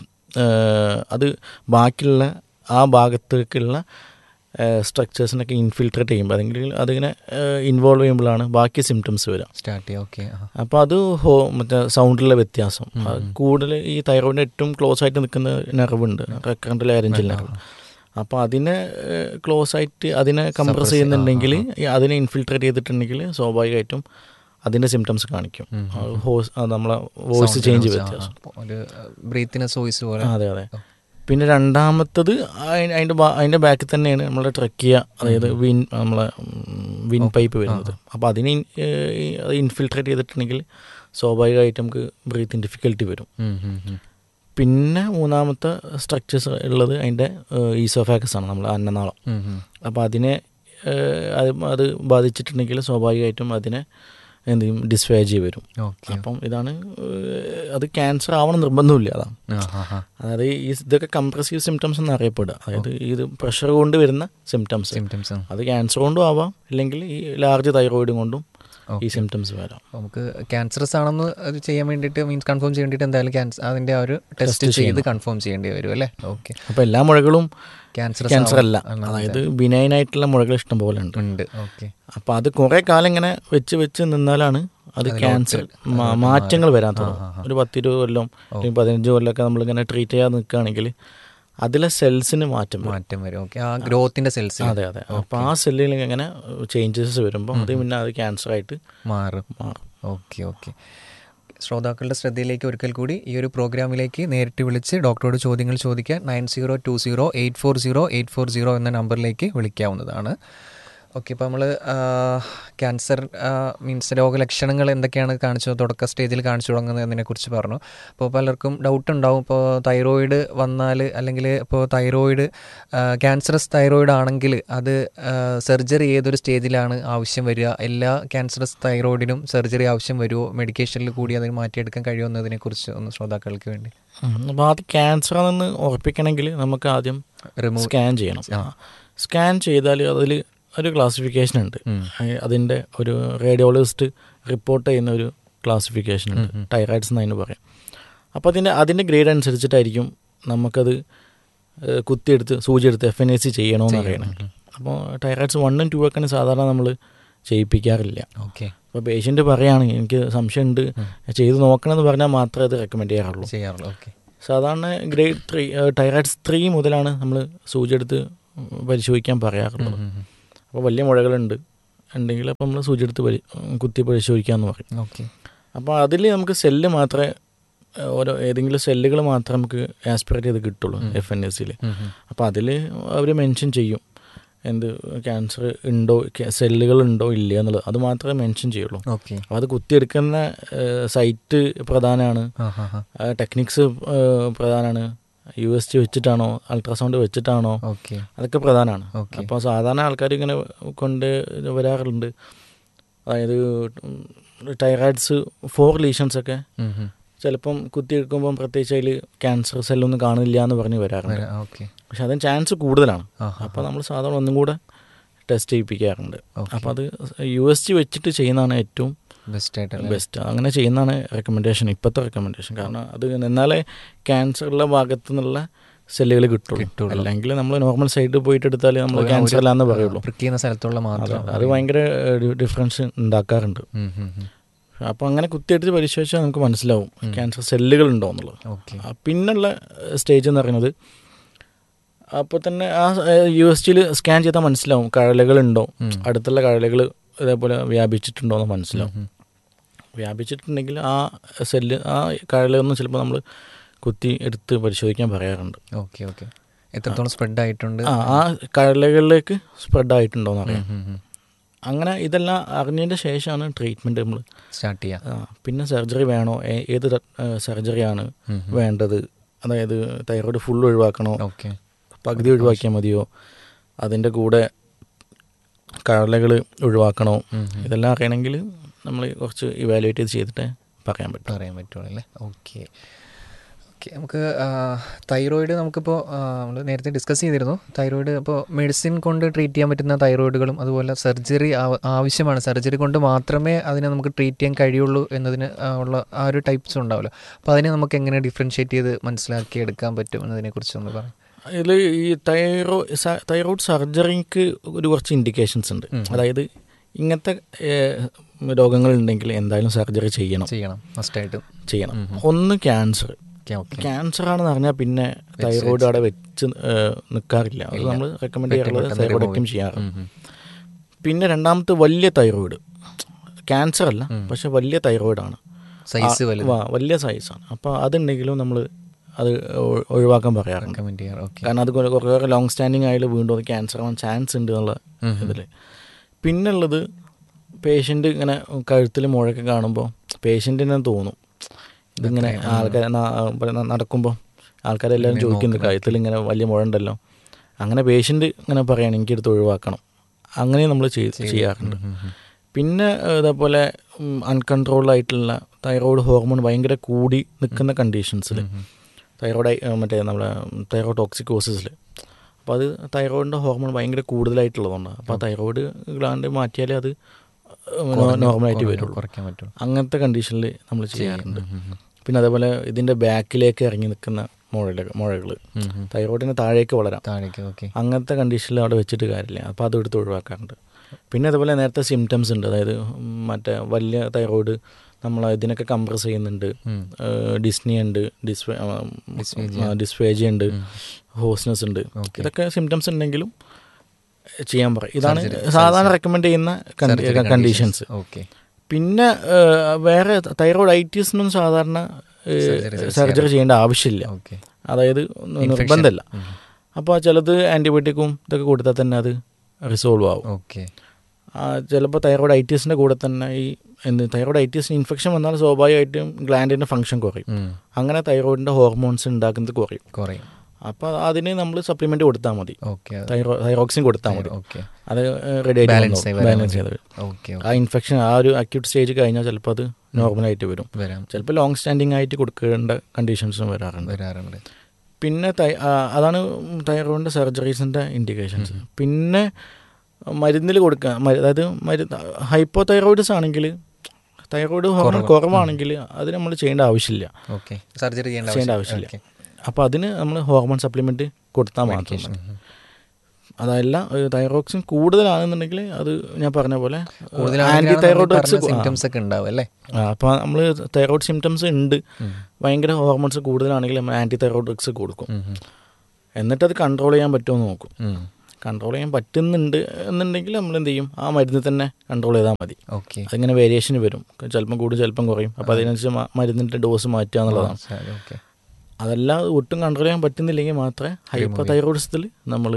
ഏഹ്, അത് ബാക്കിയുള്ള ആ ഭാഗത്തേക്കുള്ള സ്ട്രക്ചേഴ്സിനൊക്കെ ഇൻഫിൽട്രേറ്റ് ചെയ്യുമ്പോൾ അല്ലെങ്കിൽ അതിങ്ങനെ ഇൻവോൾവ് ചെയ്യുമ്പോഴാണ് ബാക്കി സിംറ്റംസ് വരിക സ്റ്റാർട്ട് ചെയ്യാം ഓക്കെ അപ്പോൾ അത് ഹോ മറ്റേ സൗണ്ടിലെ വ്യത്യാസം അത് കൂടുതൽ ഈ തൈറോയിഡിന് ഏറ്റവും ക്ലോസ് ആയിട്ട് നിൽക്കുന്ന നെർവുണ്ട് റെക്കറൻ്റ് ലാരഞ്ചൽ നെർവ് അപ്പോൾ അതിനെ ക്ലോസ് ആയിട്ട് അതിനെ കംപ്രസ് Suppress ചെയ്യുന്നുണ്ടെങ്കിൽ ഈ അതിനെ ഇൻഫിൽട്രേറ്റ് ചെയ്തിട്ടുണ്ടെങ്കിൽ സ്വാഭാവികമായിട്ടും അതിൻ്റെ സിംറ്റംസ് കാണിക്കും ഉം. അത് ഹോസ് അത് നമ്മളെ വോയിസ് ചേഞ്ച് വ്യത്യാസം ഒരു ബ്രീത്തിനെസ് വോയിസ് പോലെ അതെ അതെ പിന്നെ രണ്ടാമത്തത് അയി- അതിൻ്റെ ബാ- അതിൻ്റെ ബാക്കിൽ തന്നെയാണ് നമ്മളെ ട്രക്കിയ അതായത് വിൻ നമ്മളെ വിൻ പൈപ്പ് വരുന്നത് അപ്പോൾ അതിനെ ഇൻ- ഏഹ് ഈ അത് ഇൻഫിൽട്രേറ്റ് ചെയ്തിട്ടുണ്ടെങ്കിൽ സ്വാഭാവികമായിട്ട് നമുക്ക് ബ്രീത്തിങ് ഡിഫിക്കൽട്ടി വരും ഉം, ഉം, ഉം. പിന്നെ മൂന്നാമത്തെ സ്ട്രക്ചേഴ്സ് ഉള്ളത് അതിൻ്റെ ഈസോഫാക്കസ് ആണ് നമ്മൾ അന്നനാളം ഉം, ഉം. അപ്പോൾ അതിനെ ഏഹ് അത് അത് ബാധിച്ചിട്ടുണ്ടെങ്കിൽ സ്വാഭാവികമായിട്ടും അതിനെ എന്ത് ചെയ്യും ഡിസ്ഫേജ് വരും ഓക്കെ അപ്പം ഇതാണ് ഏഹ് അത് ക്യാൻസർ ആവണം നിർബന്ധമില്ല അതാണ് ആ, ആ, ആ. അതായത് ഈ ഇതൊക്കെ കംപ്രസീവ് സിംറ്റംസ് എന്ന് അറിയപ്പെടുക അതായത് ഇത് പ്രഷർ കൊണ്ട് വരുന്ന സിംറ്റംസ് സിംറ്റംസ് അത് ക്യാൻസർ കൊണ്ടും ആവാം അല്ലെങ്കിൽ ഈ ലാർജ് തൈറോയിഡ് കൊണ്ടും ഈ ഓക്കെ. സിംറ്റംസ് വരാം നമുക്ക് ക്യാൻസറസ് ആണെന്ന് അത് ചെയ്യാൻ വേണ്ടിയിട്ട് മീൻസ് കൺഫേം ചെയ്യാൻ വേണ്ടിയിട്ട് എന്തായാലും ക്യാൻസർ അതിന്റെ ആ ഒരു ടെസ്റ്റ് ചെയ്ത് ചെയ്യണം. കൺഫേം ചെയ്യേണ്ടി വരും അല്ലേ ഓക്കെ അപ്പോൾ എല്ലാ മുഴകളും ക്യാൻസർ ക്യാൻസർ അല്ല അതായത് ബിനൈൻ ആയിട്ടുള്ള മുഴകൾ ഇഷ്ടം പോലെ ഉണ്ട് ഉണ്ട് ഓക്കെ അപ്പോൾ അത് കുറേ കാലം ഇങ്ങനെ വെച്ച് വെച്ച് നിന്നാലാണ് അത് അതിലോട്ട് ക്യാൻസർ അതിലോട്ട് മാറ്റങ്ങൾ മാറി. വരാൻ ആ, തുടങ്ങും ആ, ആ. ഒരു പത്തിരുപത് കൊല്ലം അല്ലെങ്കിൽ പതിനഞ്ച് കൊല്ലമൊക്കെ നമ്മളിങ്ങനെ ട്രീറ്റ് ചെയ്യാതെ നിൽക്കുകയാണെങ്കിൽ അതിലെ സെൽസിന് മാറ്റം വരും മാറ്റം വരും ഓക്കെ ആ ഗ്രോത്തിന്റെ സെൽസ് അതെ അതെ അപ്പോൾ ആ സെല്ലിൽ ഇങ്ങനെ ചേഞ്ചസ് വരുമ്പോൾ അത് പിന്നെ അത് ക്യാൻസർ ആയിട്ട് മാറും മാറും ഓക്കെ ഓക്കെ ശ്രോതാക്കളുടെ ശ്രദ്ധയിലേക്ക് ഒരിക്കൽ കൂടി ഈ ഒരു പ്രോഗ്രാമിലേക്ക് നേരിട്ട് വിളിച്ച് ഡോക്ടറോട് ചോദ്യങ്ങൾ ചോദിക്കാൻ nine zero two zero eight four zero eight four zero എന്ന നമ്പറിലേക്ക് വിളിക്കാവുന്നതാണ് ഓക്കെ ഇപ്പോൾ നമ്മൾ ക്യാൻസർ മീൻസ് രോഗലക്ഷണങ്ങൾ എന്തൊക്കെയാണ് കാണിച്ചു തുടക്ക സ്റ്റേജിൽ കാണിച്ചു തുടങ്ങുന്നതിനെ കുറിച്ച് പറഞ്ഞു അപ്പോൾ പലർക്കും ഡൗട്ട് ഉണ്ടാവും ഇപ്പോൾ തൈറോയിഡ് വന്നാൽ അല്ലെങ്കിൽ ഇപ്പോൾ തൈറോയിഡ് ക്യാൻസറസ് തൈറോയിഡ് ആണെങ്കിൽ അത് സർജറി ഏതൊരു സ്റ്റേജിലാണ് ആവശ്യം വരിക എല്ലാ ക്യാൻസറസ് തൈറോയിഡിനും സർജറി ആവശ്യം വരുമോ മെഡിക്കേഷനിൽ കൂടി അതിന് മാറ്റിയെടുക്കാൻ കഴിയുമെന്നതിനെ കുറിച്ച് ഒന്ന് ശ്രോതാക്കൾക്ക് വേണ്ടി അപ്പോൾ അത് ക്യാൻസർ ആണെന്ന് ഉറപ്പിക്കണമെങ്കിൽ നമുക്ക് ആദ്യം റിമൂവ് സ്കാൻ ചെയ്യണം ആ. സ്കാൻ ചെയ്താൽ അതിൽ ഒരു ക്ലാസിഫിക്കേഷൻ ഉണ്ട് ഉം. അയ് അതിൻ്റെ ഒരു റേഡിയോളജിസ്റ്റ് റിപ്പോർട്ട് ചെയ്യുന്ന ഒരു ക്ലാസിഫിക്കേഷൻ ഉണ്ട് ഉം ഉം. ടൈറോയിഡ്സ് എന്നതിന് പറയാം അപ്പോൾ അതിൻ്റെ അതിൻ്റെ ഗ്രേഡ് അനുസരിച്ചിട്ടായിരിക്കും നമുക്കത് ഏഹ്, കുത്തിയെടുത്ത് സൂചിയെടുത്ത് എഫ് എൻ എ സി ചെയ്യണമെന്ന് ചെയ്യണം. അറിയണം അപ്പോൾ ടൈറോയിഡ്സ് വണ്ണും ടു ഒക്കെയാണ് സാധാരണ നമ്മൾ ചെയ്യിപ്പിക്കാറില്ല ഓക്കെ അപ്പോൾ പേഷ്യൻ്റ് പറയുകയാണെങ്കിൽ എനിക്ക് സംശയമുണ്ട് ചെയ്ത് നോക്കണമെന്ന് പറഞ്ഞാൽ മാത്രമേ അത് റെക്കമെൻഡ് ചെയ്യാറുള്ളൂ ചെയ്യാറുള്ളൂ ഓക്കെ സാധാരണ ഗ്രേഡ് ത്രീ ടൈറോയിഡ്സ് ത്രീ മുതലാണ് നമ്മൾ സൂചിയെടുത്ത് പരിശോധിക്കാൻ പറയാറുള്ളത് അപ്പോൾ വലിയ മുഴകളുണ്ട് ഉണ്ടെങ്കിൽ അപ്പോൾ നമ്മൾ സൂചിയെടുത്ത് പരി കുത്തി പരിശോധിക്കാമെന്ന് പറയും ഓക്കെ അപ്പോൾ അതിൽ നമുക്ക് സെല്ല് മാത്രമേ ഏഹ്, ഓരോ ഏതെങ്കിലും സെല്ലുകൾ മാത്രമേ നമുക്ക് ആസ്പിറേറ്റ് ചെയ്ത് കിട്ടുള്ളൂ എഫ് എൻ എസ് സിയിൽ അപ്പോൾ അതിൽ അവർ മെൻഷൻ ചെയ്യും എന്ത് ക്യാൻസർ ഉണ്ടോ സെല്ലുകൾ ഉണ്ടോ ഇല്ല എന്നുള്ളത് അത് മാത്രമേ മെൻഷൻ ചെയ്യുള്ളൂ ഓക്കെ അപ്പോൾ അത് കുത്തിയെടുക്കുന്ന സൈറ്റ് പ്രധാനമാണ് ആ ഹാ ഹാ ടെക്നിക്സ് പ്രധാനമാണ് യു എസ് ടി വെച്ചിട്ടാണോ അൾട്രാസൗണ്ട് വെച്ചിട്ടാണോ ഓക്കെ അതൊക്കെ പ്രധാനമാണ് ഓക്കെ അപ്പോൾ സാധാരണ ആൾക്കാർ ഇങ്ങനെ കൊണ്ട് വരാറുണ്ട് അതായത് ടൈറോയിഡ്സ് ഫോർ ലീഷൻസ് ഒക്കെ ചിലപ്പം കുത്തിയെടുക്കുമ്പം പ്രത്യേകിച്ച് അതിൽ ക്യാൻസർ സെല്ലൊന്നും കാണില്ല എന്ന് പറഞ്ഞ് വരാറുണ്ട് ഓക്കെ പക്ഷെ അതിന് ചാൻസ് കൂടുതലാണ് ആ അപ്പോൾ നമ്മൾ സാധാരണ ഒന്നും കൂടെ ടെസ്റ്റ് ചെയ്യിപ്പിക്കാറുണ്ട് Okay. അപ്പോൾ അത് യു എസ് ടി വെച്ചിട്ട് ചെയ്യുന്നതാണ് ഏറ്റവും ബെസ്റ്റ് ആയിട്ട് ബെസ്റ്റ് അങ്ങനെ ചെയ്യുന്നതാണ് റെക്കമെൻഡേഷൻ ഇപ്പോഴത്തെ റെക്കമെൻഡേഷൻ കാരണം അത് എന്നാലേ ക്യാൻസറുള്ള ഭാഗത്തു നിന്നുള്ള സെല്ലുകൾ കിട്ടുള്ളൂ കിട്ടുള്ളൂ. അല്ലെങ്കിൽ നമ്മൾ നോർമൽ സൈഡിൽ പോയിട്ട് എടുത്താൽ നമ്മൾ ക്യാൻസർ അല്ലാന്ന് പറയുള്ളൂ പ്രിക്ക് ചെയ്യുന്ന സ്ഥലത്തുള്ള അതെ, മാത്രം അത് ഭയങ്കര ഡിഫറൻസ് ഉണ്ടാക്കാറുണ്ട് അപ്പോൾ അങ്ങനെ കുത്തിയെടുത്ത് പരിശോധിച്ചാൽ നമുക്ക് മനസ്സിലാവും ക്യാൻസർ സെല്ലുകൾ ഉണ്ടോ എന്നുള്ളത് ഓക്കെ ആ, പിന്നുള്ള സ്റ്റേജ് എന്ന് പറയുന്നത് അപ്പോൾ തന്നെ ആ യു എസ് ടിയിൽ സ്കാൻ ചെയ്താൽ മനസ്സിലാവും കഴലുകളുണ്ടോ ഉം. അടുത്തുള്ള കഴലുകൾ ഇതേപോലെ വ്യാപിച്ചിട്ടുണ്ടോ എന്ന് മനസ്സിലാവും വ്യാപിച്ചിട്ടുണ്ടെങ്കിൽ ആ സെല്ല് ആ കഴലൊന്നും ചിലപ്പോൾ നമ്മൾ കുത്തി എടുത്ത് പരിശോധിക്കാൻ പറയാറുണ്ട് ഓക്കെ ഓക്കെ എത്രത്തോളം സ്പ്രെഡ് ആയിട്ടുണ്ട് ആ ആ കരളുകളിലേക്ക് സ്പ്രെഡ് ആയിട്ടുണ്ടോയെന്ന് അറിയാം ഉം, ഉം. അങ്ങനെ ഇതെല്ലാം അറിഞ്ഞതിൻ്റെ ശേഷമാണ് ട്രീറ്റ്മെൻറ്റ് നമ്മൾ സ്റ്റാർട്ട് ചെയ്യാം പിന്നെ സർജറി വേണോ ഏ- ഏത് സർജറിയാണ് ഉം, ഉം. വേണ്ടത് അതായത് തൈറോയ്ഡ് ഫുൾ ഒഴിവാക്കണോ ഓക്കെ പകുതി ഒഴിവാക്കിയാൽ മതിയോ അതിൻ്റെ കൂടെ കടലകൾ ഒഴിവാക്കണോ ഉം, ഉം. ഇതെല്ലാം അറിയണമെങ്കിൽ നമ്മൾ കുറച്ച് ഇവാലുവേറ്റ് ചെയ്ത് ചെയ്തിട്ട് പറയാൻ പറ്റും പറയാൻ പറ്റുള്ളൂ അല്ലേ ഓക്കെ ഓക്കെ നമുക്ക് തൈറോയിഡ് നമുക്കിപ്പോൾ നമ്മൾ നേരത്തെ ഡിസ്കസ് ചെയ്തിരുന്നു തൈറോയിഡ് അപ്പോൾ മെഡിസിൻ കൊണ്ട് ട്രീറ്റ് ചെയ്യാൻ പറ്റുന്ന തൈറോയിഡുകളും അതുപോലെ സർജറി ആവശ്യമാണ് സർജറി കൊണ്ട് മാത്രമേ അതിനെ നമുക്ക് ട്രീറ്റ് ചെയ്യാൻ കഴിയുള്ളൂ എന്നതിന് ആ, ഉള്ള ആ ഒരു ടൈപ്സ് ഉണ്ടാവുമല്ലോ അപ്പോൾ അതിനെ നമുക്ക് എങ്ങനെ ഡിഫറൻഷ്യേറ്റ് ചെയ്ത് മനസ്സിലാക്കി എടുക്കാൻ പറ്റും എന്നതിനെക്കുറിച്ച് ഒന്ന് പറയാം അതിൽ ഈ തൈറോ സ- തൈറോയ്ഡ് സർജറിക്ക് ഒരു കുറച്ച് ഇൻഡിക്കേഷൻസ് ഉണ്ട് ഉം. അതായത് ഇങ്ങനത്തെ രോഗങ്ങളുണ്ടെങ്കിൽ എന്തായാലും സർജറി ചെയ്യണം ചെയ്യണം മസ്റ്റായിട്ട് ചെയ്യണം ഉം. ഒന്ന് ക്യാൻസർ ഓക്കെ ഓക്കെ ക്യാൻസർ ആണെന്ന് പറഞ്ഞാൽ പിന്നെ തൈറോയ്ഡ് അവിടെ വെച്ച് നിൽക്കാറില്ല അത് നമ്മൾ റെക്കമെൻഡ് ചെയ്യാറുള്ളത് പെട്ടെന്ന് തൈറോയ്ഡക്റ്റും ചെയ്യാറുണ്ട് പിന്നെ രണ്ടാമത്തെ വലിയ തൈറോയിഡ് ക്യാൻസർ അല്ല പക്ഷെ വലിയ തൈറോയിഡാണ് സൈസ് വലുത് വലിയ സൈസാണ് അപ്പോൾ അതുണ്ടെങ്കിലും നമ്മൾ അത് ഒ- ഒഴിവാക്കാൻ പറയാറുണ്ട് റെക്കമെൻഡ് ചെയ്യാറ് ഓക്കെ കാരണം അത് കുറെ കുറേ ലോങ് സ്റ്റാൻഡിങ് ആയാലും വീണ്ടും അത് ക്യാൻസർ ആവാൻ ചാൻസ് ഉണ്ട് എന്നുള്ള ഉം. ഇതിൽ പിന്നുള്ളത് പേഷ്യൻ്റ് ഇങ്ങനെ കഴുത്തിൽ മുഴയൊക്കെ കാണുമ്പോൾ പേഷ്യൻറ്റിന് തോന്നും ഇതിങ്ങനെ ആൾക്കാർ നടക്കുമ്പോൾ ആൾക്കാരെല്ലാവരും ചോദിക്കുന്നത് കഴുത്തിൽ ഇങ്ങനെ വലിയ മുഴ ഉണ്ടല്ലോ അങ്ങനെ പേഷ്യൻ്റ് ഇങ്ങനെ പറയാണ് എനിക്കെടുത്ത് ഒഴിവാക്കണം അങ്ങനെ നമ്മൾ ചെയ്യാറുണ്ട് പിന്നെ ഏഹ്, ഇതേപോലെ അൺകൺട്രോൾഡ് ആയിട്ടുള്ള തൈറോയ്ഡ് ഹോർമോൺ ഭയങ്കര കൂടി നിൽക്കുന്ന കണ്ടീഷൻസിൽ തൈറോയ്ഡ് മറ്റേ നമ്മുടെ തൈറോയ്ഡ് ടോക്സിക്കോസിസിൽ അപ്പോൾ അത് തൈറോയിഡിൻ്റെ ഹോർമോൺ ഭയങ്കര കൂടുതലായിട്ടുള്ളതുകൊണ്ടാണ് അപ്പോൾ ആ തൈറോയ്ഡ് ഗ്ലാണ്ട് മാറ്റിയാലേ അത് നോർമലായിട്ട് വരുള്ളൂ കുറയ്ക്കാൻ പറ്റുള്ളൂ അങ്ങനത്തെ കണ്ടീഷനിൽ നമ്മൾ ചെയ്യാറുണ്ട് പിന്നെ അതേപോലെ ഇതിൻ്റെ ബാക്കിലേക്ക് ഇറങ്ങി നിൽക്കുന്ന മുഴകൾ മുഴകൾ ഉം, ഉം. തൈറോയിഡിന് താഴേക്ക് വളരാം താഴേക്ക് ഓക്കെ അങ്ങനത്തെ കണ്ടീഷനിൽ അവിടെ വെച്ചിട്ട് കാര്യമില്ല അപ്പോൾ അത് എടുത്ത് ഒഴിവാക്കാറുണ്ട് പിന്നെ അതുപോലെ നേരത്തെ സിംറ്റംസ് ഉണ്ട് അതായത് ഉം, മറ്റേ വലിയ തൈറോയിഡ് നമ്മൾ ഇതിനൊക്കെ കംപ്രസ് ചെയ്യുന്നുണ്ട് ഡിസ്നി ഉണ്ട് ഡിസ്ഫേ ഡിസ്ഫേജി ഉണ്ട് ഹോസ്നെസ് ഉണ്ട് Okay. ഇതൊക്കെ സിംറ്റംസ് ഉണ്ടെങ്കിലും ചെയ്യാൻ പറയും ഇതാണ് സാധാരണ റെക്കമെൻഡ് ചെയ്യുന്ന കണ്ടീഷൻസ് ഓക്കെ പിന്നെ ഏഹ്, വേറെ തൈറോയിഡൈറ്റീസിനൊന്നും സാധാരണ സർജറി ചെയ്യേണ്ട ആവശ്യമില്ല ഓക്കെ അതായത് നിർബന്ധമല്ല അപ്പോൾ ചിലത് ആൻറ്റിബയോട്ടിക്കും ഇതൊക്കെ കൊടുത്താൽ തന്നെ അത് റിസോൾവ് ആവും ഓക്കെ ചിലപ്പോൾ തൈറോയിഡൈറ്റീസിൻ്റെ കൂടെ തന്നെ ഈ എന്ത് തൈറോയിഡൈറ്റീസിന് ഇൻഫെക്ഷൻ വന്നാൽ സ്വാഭാവികമായിട്ടും ഗ്ലാൻഡിൻ്റെ ഫംഗ്ഷൻ കുറയും അങ്ങനെ തൈറോയിഡിൻ്റെ ഹോർമോൺസ് ഉണ്ടാക്കുന്നത് കുറയും കുറയും അപ്പോൾ അതിന് നമ്മൾ സപ്ലിമെൻറ്റ് കൊടുത്താൽ മതി ഓക്കെ തൈറോ തൈറോക്സിൻ കൊടുത്താൽ മതി ഓക്കെ അത് റെഡി Balance ആയി ആയിട്ട് വരാൻ ബാലൻസ് ചെയ്ത് വരും. ഓക്കെ ആ ഇൻഫെക്ഷൻ ആ ഒരു അക്യൂട്ട് സ്റ്റേജ് കഴിഞ്ഞാൽ ചിലപ്പോൾ അത് നോർമലായിട്ട് വരും വരാം ചിലപ്പോൾ ലോങ് സ്റ്റാൻഡിങ് ആയിട്ട് കൊടുക്കേണ്ട കണ്ടീഷൻസും വരാറുണ്ട് വരാറുണ്ട് പിന്നെ തൈ ആ, അതാണ് തൈറോയിഡിൻ്റെ സർജറീസിൻ്റെ ഇൻഡിക്കേഷൻസ് പിന്നെ മരുന്നിൽ കൊടുക്കുക മരു- അതായത് മരുന്ന് ഹൈപ്പോ തൈറോയിഡ്സ് ആണെങ്കിൽ തൈറോയിഡ് ഹോർമോൺ കുറവാണെങ്കിൽ അത് നമ്മൾ ചെയ്യേണ്ട ആവശ്യമില്ല ഓക്കെ സർജറി ചെയ്യേണ്ട ചെയ്യേണ്ട ആവശ്യമില്ല അപ്പോൾ അതിന് നമ്മൾ ഹോർമോൺ സപ്ലിമെൻറ്റ് കൊടുത്താൽ മാത്രം മതി. അതല്ല തൈറോക്സിൻ കൂടുതലാണെന്നുണ്ടെങ്കിൽ അത് ഞാൻ പറഞ്ഞ പോലെ ആൻറ്റി തൈറോയ്ഡ് ഡ്രഗ്സ് സിംറ്റംസ് ഒക്കെ ഉണ്ടാവും അല്ലേ അപ്പോൾ നമ്മൾ തൈറോയ്ഡ് സിംറ്റംസ് ഉണ്ട് ഭയങ്കര ഹോർമോൺസ് കൂടുതലാണെങ്കിൽ നമ്മൾ ആൻറ്റി തൈറോയ്ഡ് ഡ്രഗ്സ് കൊടുക്കും ഉം, ഉം. എന്നിട്ട് അത് കൺട്രോൾ ചെയ്യാൻ പറ്റുമോ എന്ന് നോക്കും ഉം. കൺട്രോൾ ചെയ്യാൻ പറ്റുന്നുണ്ട് എന്നുണ്ടെങ്കിൽ നമ്മൾ എന്ത് ചെയ്യും ആ മരുന്ന് തന്നെ കൺട്രോൾ ചെയ്താൽ മതി ഓക്കെ അതിങ്ങനെ വേരിയേഷൻ വരും ചിലപ്പം കൂടും ചിലപ്പം കുറയും അപ്പോൾ അതിനനുസരിച്ച് മ- മരുന്നിൻ്റെ ഡോസ് മാറ്റുക എന്നുള്ളതാണ് ഓക്കെ അതല്ല ഒട്ടും കൺട്രോൾ ചെയ്യാൻ പറ്റുന്നില്ലെങ്കിൽ മാത്രമേ ഹൈപ്പർ തൈറോയിഡ്സത്തിൽ നമ്മൾ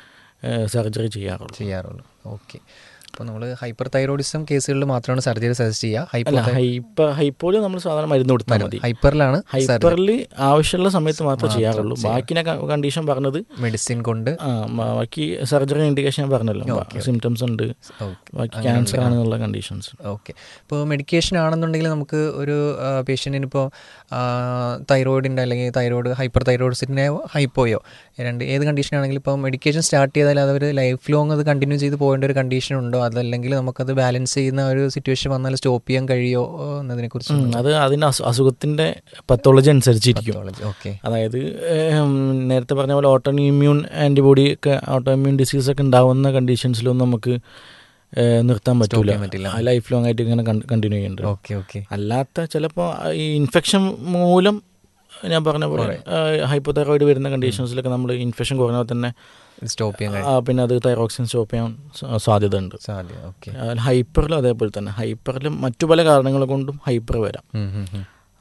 സർജറി ചെയ്യാറുള്ളൂ ചെയ്യാറുള്ളൂ ഓക്കെ അപ്പോൾ നമ്മൾ ഹൈപ്പർ തൈറോയിഡിസം കേസുകളിൽ മാത്രമാണ് സർജറി സജസ്റ്റ് ചെയ്യുക അല്ല ഹൈപ്പർ ഹൈപ്പർ ഹൈപ്പോയിൽ നമ്മൾ സാധാരണ മരുന്ന് കൊടുത്താൽ മതി ഹൈപ്പറിലാണ് ഹൈപ്പറിൽ ആവശ്യമുള്ള സമയത്ത് മാത്രമേ ചെയ്യാറുള്ളൂ ബാക്കിനെ കണ്ടീഷൻ പറഞ്ഞത് മെഡിസിൻ കൊണ്ട് ആ മ- ബാക്കി സർജറി ഇൻഡിക്കേഷൻ ഞാൻ പറഞ്ഞല്ലോ സിംറ്റംസ് ഉണ്ട് ഓക്കെ ബാക്കി ക്യാൻസർ ആണെന്നുള്ള കണ്ടീഷൻസ് ഓക്കെ ഇപ്പോൾ മെഡിക്കേഷൻ ആണെന്നുണ്ടെങ്കിൽ നമുക്ക് ഒരു പേഷ്യൻറ്റിന് ഇപ്പോൾ തൈറോയിഡിൻ്റെ അല്ലെങ്കിൽ തൈറോയിഡ് ഹൈപ്പർ തൈറോയിഡ്സിൻ്റെ ഹൈപ്പോയോ രണ്ട് ഏത് കണ്ടീഷൻ ആണെങ്കിലും ഇപ്പോൾ മെഡിക്കേഷൻ സ്റ്റാർട്ട് ചെയ്താൽ അത് അവർ ലൈഫ് ലോങ് അത് കണ്ടിന്യൂ ചെയ്ത് പോകേണ്ട ഒരു കണ്ടീഷൻ ഉണ്ടോ അതല്ലെങ്കിൽ നമുക്കത് ബാലൻസ് ചെയ്യുന്ന ഒരു സിറ്റുവേഷൻ വന്നാൽ സ്റ്റോപ്പ് ചെയ്യാൻ കഴിയോ എന്നതിനെക്കുറിച്ച് അത് അതിൻ്റെ അസു- അസുഖത്തിൻ്റെ പത്തോളജി അനുസരിച്ചിരിക്കും ഓക്കെ അതായത് ഏം, നേരത്തെ പറഞ്ഞ പോലെ ഓട്ടോ ഇമ്മ്യൂൺ ആൻറ്റിബോഡി ഒക്കെ ഓട്ടോ ഇമ്മ്യൂൺ ഡിസീസ് ഒക്കെ ഉണ്ടാവുന്ന കണ്ടീഷൻസിലൊന്നും നമുക്ക് ഏ, നിർത്താൻ പറ്റൂല ചെയ്യാൻ പറ്റില്ല. ലൈഫ് ലോങ് ആയിട്ട് ഇങ്ങനെ കണ്ടിന്യൂ ചെയ്യുന്നുണ്ട് ഓക്കെ ഓക്കെ അല്ലാത്ത ചിലപ്പോൾ ഈ ഇൻഫെക്ഷൻ മൂലം ഞാൻ പറഞ്ഞ പോലെ ഹൈപ്പോതൈറോയിഡ് വരുന്ന കണ്ടീഷൻസിലൊക്കെ നമ്മൾ ഇൻഫെക്ഷൻ കുറഞ്ഞാൽ തന്നെ സ്റ്റോപ്പ് ചെയ്യാൻ കഴിയും ആ, പിന്നെ അത് തൈറോക്സിൻ സ്റ്റോപ്പ് ചെയ്യാൻ സ- സാധ്യത ഉണ്ട് സാധ്യത ഓക്കെ ഹൈപ്പറിലും അതേപോലെ തന്നെ ഹൈപ്പറിലും മറ്റു പല കാരണങ്ങൾ കൊണ്ടും ഹൈപ്പർ വരാം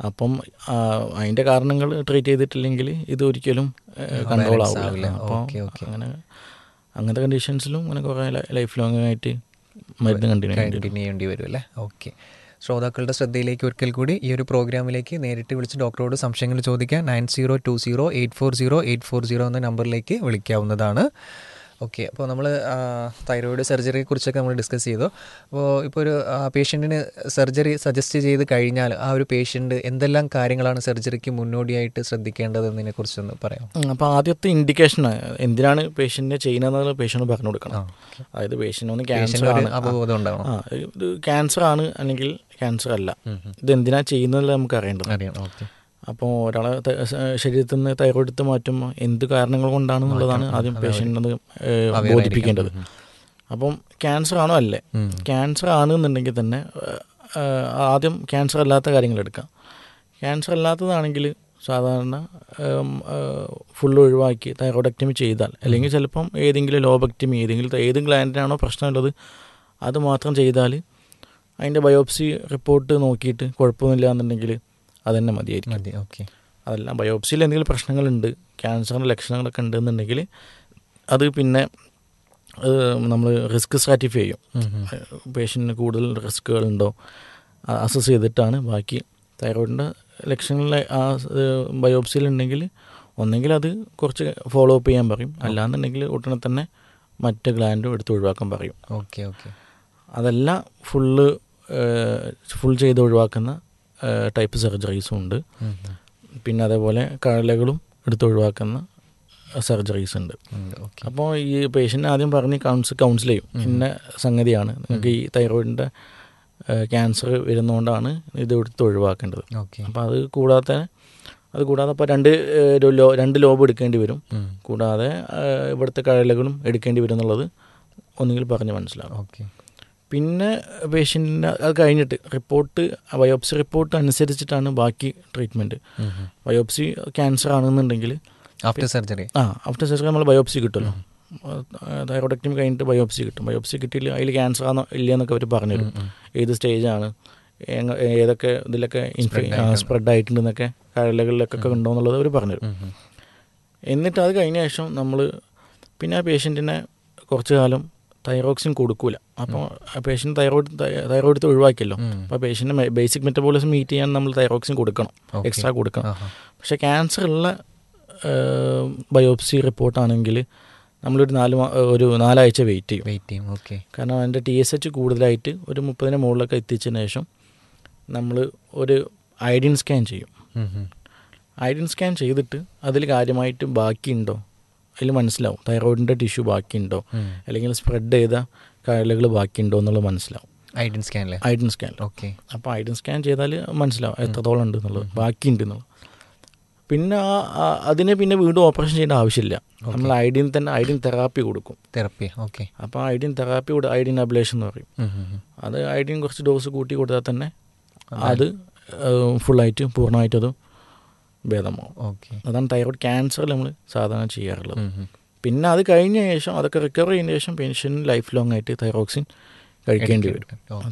അപ്പം ആ, അതിൻ്റെ കാരണങ്ങൾ ട്രീറ്റ് ചെയ്തിട്ടില്ലെങ്കിൽ ഇത് ഒരിക്കലും കൺട്രോൾ balance ആവില്ല. ആവില്ല അപ്പോൾ ഓക്കെ, ഓക്കെ. അങ്ങനെ അങ്ങനത്തെ കണ്ടീഷൻസിലും അങ്ങനെ കുറേ ലൈഫ് ലോങ് ആയിട്ട് മരുന്ന് കണ്ടിന്യൂ ചെയ്യേണ്ടി വരും. കണ്ടിന്യൂ ചെയ്യേണ്ടി വരും അല്ലേ ഓക്കെ ശ്രോതാക്കളുടെ ശ്രദ്ധയിലേക്ക് ഒരിക്കൽ കൂടി ഈ ഒരു പ്രോഗ്രാമിലേക്ക് നേരിട്ട് വിളിച്ച് ഡോക്ടറോട് സംശയങ്ങൾ ചോദിക്കാൻ nine zero two zero eight four zero eight four zero എന്ന നമ്പറിലേക്ക് വിളിക്കാവുന്നതാണ് ഓക്കെ അപ്പോൾ നമ്മൾ തൈറോയിഡ് സർജറിയെ കുറിച്ചൊക്കെ നമ്മൾ ഡിസ്കസ് ചെയ്തു അപ്പോൾ ഇപ്പോൾ ഒരു പേഷ്യൻറ്റിന് സർജറി സജസ്റ്റ് ചെയ്ത് കഴിഞ്ഞാൽ ആ ഒരു പേഷ്യൻ്റ് എന്തെല്ലാം കാര്യങ്ങളാണ് സർജറിക്ക് മുന്നോടിയായിട്ട് ശ്രദ്ധിക്കേണ്ടതെന്നതിനെ കുറിച്ചൊന്ന് പറയാം ഉം, അപ്പോൾ ആദ്യത്തെ ഇൻഡിക്കേഷൻ എന്തിനാണ് പേഷ്യൻറ്റിനെ ചെയ്യുന്നതെന്ന് പേഷ്യൻറ്റ് പറഞ്ഞു കൊടുക്കണം അതായത് പേഷ്യൻ്റ് ഒന്ന് ക്യാൻസർ പേഷ്യൻ്റ് ഒരു ആണ് അവബോധം ഉണ്ടാവണം ആ ഇത് ക്യാൻസർ ആണ് അല്ലെങ്കിൽ ക്യാൻസർ അല്ല ഇത് എന്തിനാ ചെയ്യുന്നതല്ല നമുക്ക് അറിയേണ്ടത് അറിയാം ഓക്കെ അപ്പോൾ ഒരാളെ ത- സ- ശരീരത്തിൽ നിന്ന് തൈറോയ്ഡ് എടുത്ത് മാറ്റുമ്പോൾ എന്ത് കാരണങ്ങൾ കൊണ്ടാണെന്നുള്ളതാണ് ആദ്യം പേഷ്യൻ്റ് ബോധിപ്പിക്കേണ്ടത് അപ്പം ക്യാൻസർ ആണോ അല്ലേ ക്യാൻസർ ആണെന്നുണ്ടെങ്കിൽ തന്നെ ആ, ആദ്യം ക്യാൻസർ അല്ലാത്ത കാര്യങ്ങൾ എടുക്കാം ക്യാൻസർ അല്ലാത്തതാണെങ്കിൽ സാധാരണ ഫുൾ ഒഴിവാക്കി തൈറോയിഡക്ടമി ചെയ്താൽ അല്ലെങ്കിൽ ചിലപ്പം ഏതെങ്കിലും ലോബക്ടമി ഏതെങ്കിലും ഏത് ഗ്ലാൻഡിനാണോ പ്രശ്നമുള്ളത് അത് മാത്രം ചെയ്താൽ അതിൻ്റെ ബയോപ്സി റിപ്പോർട്ട് നോക്കിയിട്ട് കുഴപ്പമൊന്നുമില്ല എന്നുണ്ടെങ്കിൽ അതന്നെ മതിയായിരിക്കും മതി ഓക്കെ അതല്ല ബയോപ്സിയിൽ എന്തെങ്കിലും പ്രശ്നങ്ങളുണ്ട് ക്യാൻസറിൻ്റെ ലക്ഷണങ്ങളൊക്കെ ഉണ്ടെന്നുണ്ടെങ്കിൽ അത് പിന്നെ നമ്മൾ റിസ്ക് സ്ട്രാറ്റിഫൈ ചെയ്യും പേഷ്യൻറ്റിന് കൂടുതൽ റിസ്കുകളുണ്ടോ അസസ് ചെയ്തിട്ടാണ് ബാക്കി തൈറോയിഡിൻ്റെ ലക്ഷണങ്ങൾ ആ ബയോപ്സിയിലുണ്ടെങ്കിൽ ഒന്നെങ്കിൽ അത് കുറച്ച് ഫോളോ അപ്പ് ചെയ്യാൻ പറയും അല്ലാന്നുണ്ടെങ്കിൽ ഉടനെ തന്നെ മറ്റ് ഗ്ലാൻഡും എടുത്ത് ഒഴിവാക്കാൻ പറയും ഓക്കെ ഓക്കെ അതല്ല ഫുള്ള് ഫുൾ ചെയ്ത് ഒഴിവാക്കുന്ന ടൈപ്പ് സർജറീസും ഉണ്ട് പിന്നെ അതേപോലെ കഴലകളും എടുത്ത് ഒഴിവാക്കുന്ന സർജറീസ് ഉണ്ട് ഓക്കെ അപ്പോൾ ഈ പേഷ്യൻ്റ് ആദ്യം പറഞ്ഞ് കൗൺസ് കൗൺസിൽ ചെയ്യും ഇന്ന സംഗതിയാണ് നിങ്ങൾക്ക് ഈ തൈറോയിഡിൻ്റെ ക്യാൻസർ വരുന്നതുകൊണ്ടാണ് ഇത് എടുത്ത് ഒഴിവാക്കേണ്ടത് ഓക്കെ അപ്പോൾ അത് കൂടാതെ അത് കൂടാതെ അപ്പോൾ രണ്ട് ഏഹ്, ഒരു ലോ രണ്ട് ലോബ് എടുക്കേണ്ടി വരും കൂടാതെ ഏഹ്, ഇവിടുത്തെ കഴലകളും എടുക്കേണ്ടി വരും എന്നുള്ളത് ഒന്നുകിൽ പറഞ്ഞ് മനസ്സിലാവും ഓക്കെ പിന്നെ പേഷ്യൻറ്റിൻ്റെ അത് കഴിഞ്ഞിട്ട് റിപ്പോർട്ട് ബയോപ്സി റിപ്പോർട്ട് അനുസരിച്ചിട്ടാണ് ബാക്കി ട്രീറ്റ്മെൻറ്റ് ബയോപ്സി ക്യാൻസർ ആണെന്നുണ്ടെങ്കിൽ ആഫ്റ്റർ സർജറി ആ ആഫ്റ്റർ സർജറി നമ്മൾ ബയോപ്സി കിട്ടുമല്ലോ തൈറോയിഡക്ടമി കഴിഞ്ഞിട്ട് ബയോപ്സി കിട്ടും ബയോപ്സി കിട്ടിയില്ല അതിൽ ക്യാൻസർ ആണോ ഇല്ലയെന്നൊക്കെ അവർ പറഞ്ഞുതരും ഏത് സ്റ്റേജാണ് ഏതൊക്കെ ഇതിലൊക്കെ സ്പ്രെഡ് ആയിട്ടുണ്ടെന്നൊക്കെ കഴലകളിലൊക്കെ ഉണ്ടോ എന്നുള്ളത് അവർ പറഞ്ഞുതരും എന്നിട്ട് അത് കഴിഞ്ഞ ശേഷം നമ്മൾ പിന്നെ ആ പേഷ്യൻറ്റിനെ കുറച്ച് കാലം തൈറോക്സിൻ കൊടുക്കൂല അപ്പോൾ ആ പേഷ്യൻ്റ് തൈറോയിഡ് തൈറോയിഡ് എടുത്ത് ഒഴിവാക്കിയല്ലോ അപ്പോൾ പേഷ്യൻ്റ് ബേസിക് മെറ്റബോളിസം മീറ്റ് ചെയ്യാൻ നമ്മൾ തൈറോക്സിൻ കൊടുക്കണം Okay. എക്സ്ട്രാ കൊടുക്കണം പക്ഷേ ക്യാൻസർ ഉള്ള ബയോപ്സി റിപ്പോർട്ടാണെങ്കിൽ നമ്മളൊരു നാല് മാ- ഒരു നാലാഴ്ച വെയിറ്റ് ചെയ്യും വെയിറ്റ് ചെയ്യും ഓക്കെ കാരണം അതിൻ്റെ ടി എസ് എച്ച് കൂടുതലായിട്ട് ഒരു മുപ്പതിന് മുകളിലൊക്കെ എത്തിച്ചതിന് ശേഷം നമ്മൾ ഒരു ഐഡിൻ സ്കാൻ ചെയ്യും ഐഡിൻ സ്കാൻ ചെയ്തിട്ട് അതിൽ കാര്യമായിട്ട് ബാക്കിയുണ്ടോ അതിൽ മനസ്സിലാവും തൈറോയിഡിൻ്റെ ടിഷ്യൂ ബാക്കിയുണ്ടോ അല്ലെങ്കിൽ സ്പ്രെഡ് ചെയ്ത കഴലുകൾ ബാക്കിയുണ്ടോ എന്നുള്ളത് മനസ്സിലാവും ഐഡൻ സ്കാനിലെ ഐഡിൻ സ്കാൻ ഓക്കെ അപ്പോൾ ഐഡിൻ സ്കാൻ ചെയ്താൽ മനസ്സിലാവും എത്രത്തോളം ഉണ്ട് എന്നുള്ളത് ബാക്കിയുണ്ട് എന്നുള്ളത് പിന്നെ ആ ആ- അതിന് പിന്നെ വീണ്ടും ഓപ്പറേഷൻ ചെയ്യേണ്ട ആവശ്യമില്ല നമ്മൾ ഐഡിൻ തന്നെ ഐഡിൻ തെറാപ്പി കൊടുക്കും തെറപ്പി ഓക്കെ അപ്പോൾ ഐഡിൻ തെറാപ്പി കൂടെ ഐഡിൻ അബ്ലേഷൻ എന്ന് പറയും അത് ഐഡിൻ കുറച്ച് ഡോസ് കൂട്ടി കൊടുത്താൽ തന്നെ അത് ഫുള്ളായിട്ട് പൂർണ്ണമായിട്ട് അത് ഭേദമാവും ഓക്കെ അതാണ് തൈറോയ്ഡ് ക്യാൻസറിൽ നമ്മൾ സാധാരണ ചെയ്യാറുള്ളത് പിന്നെ അത് കഴിഞ്ഞ ശേഷം അതൊക്കെ റിക്കവർ ചെയ്യുന്ന ശേഷം പേഷ്യൻറ്റ് ലൈഫ് ലോങ് ആയിട്ട് തൈറോക്സിൻ കഴിക്കേണ്ടി വരും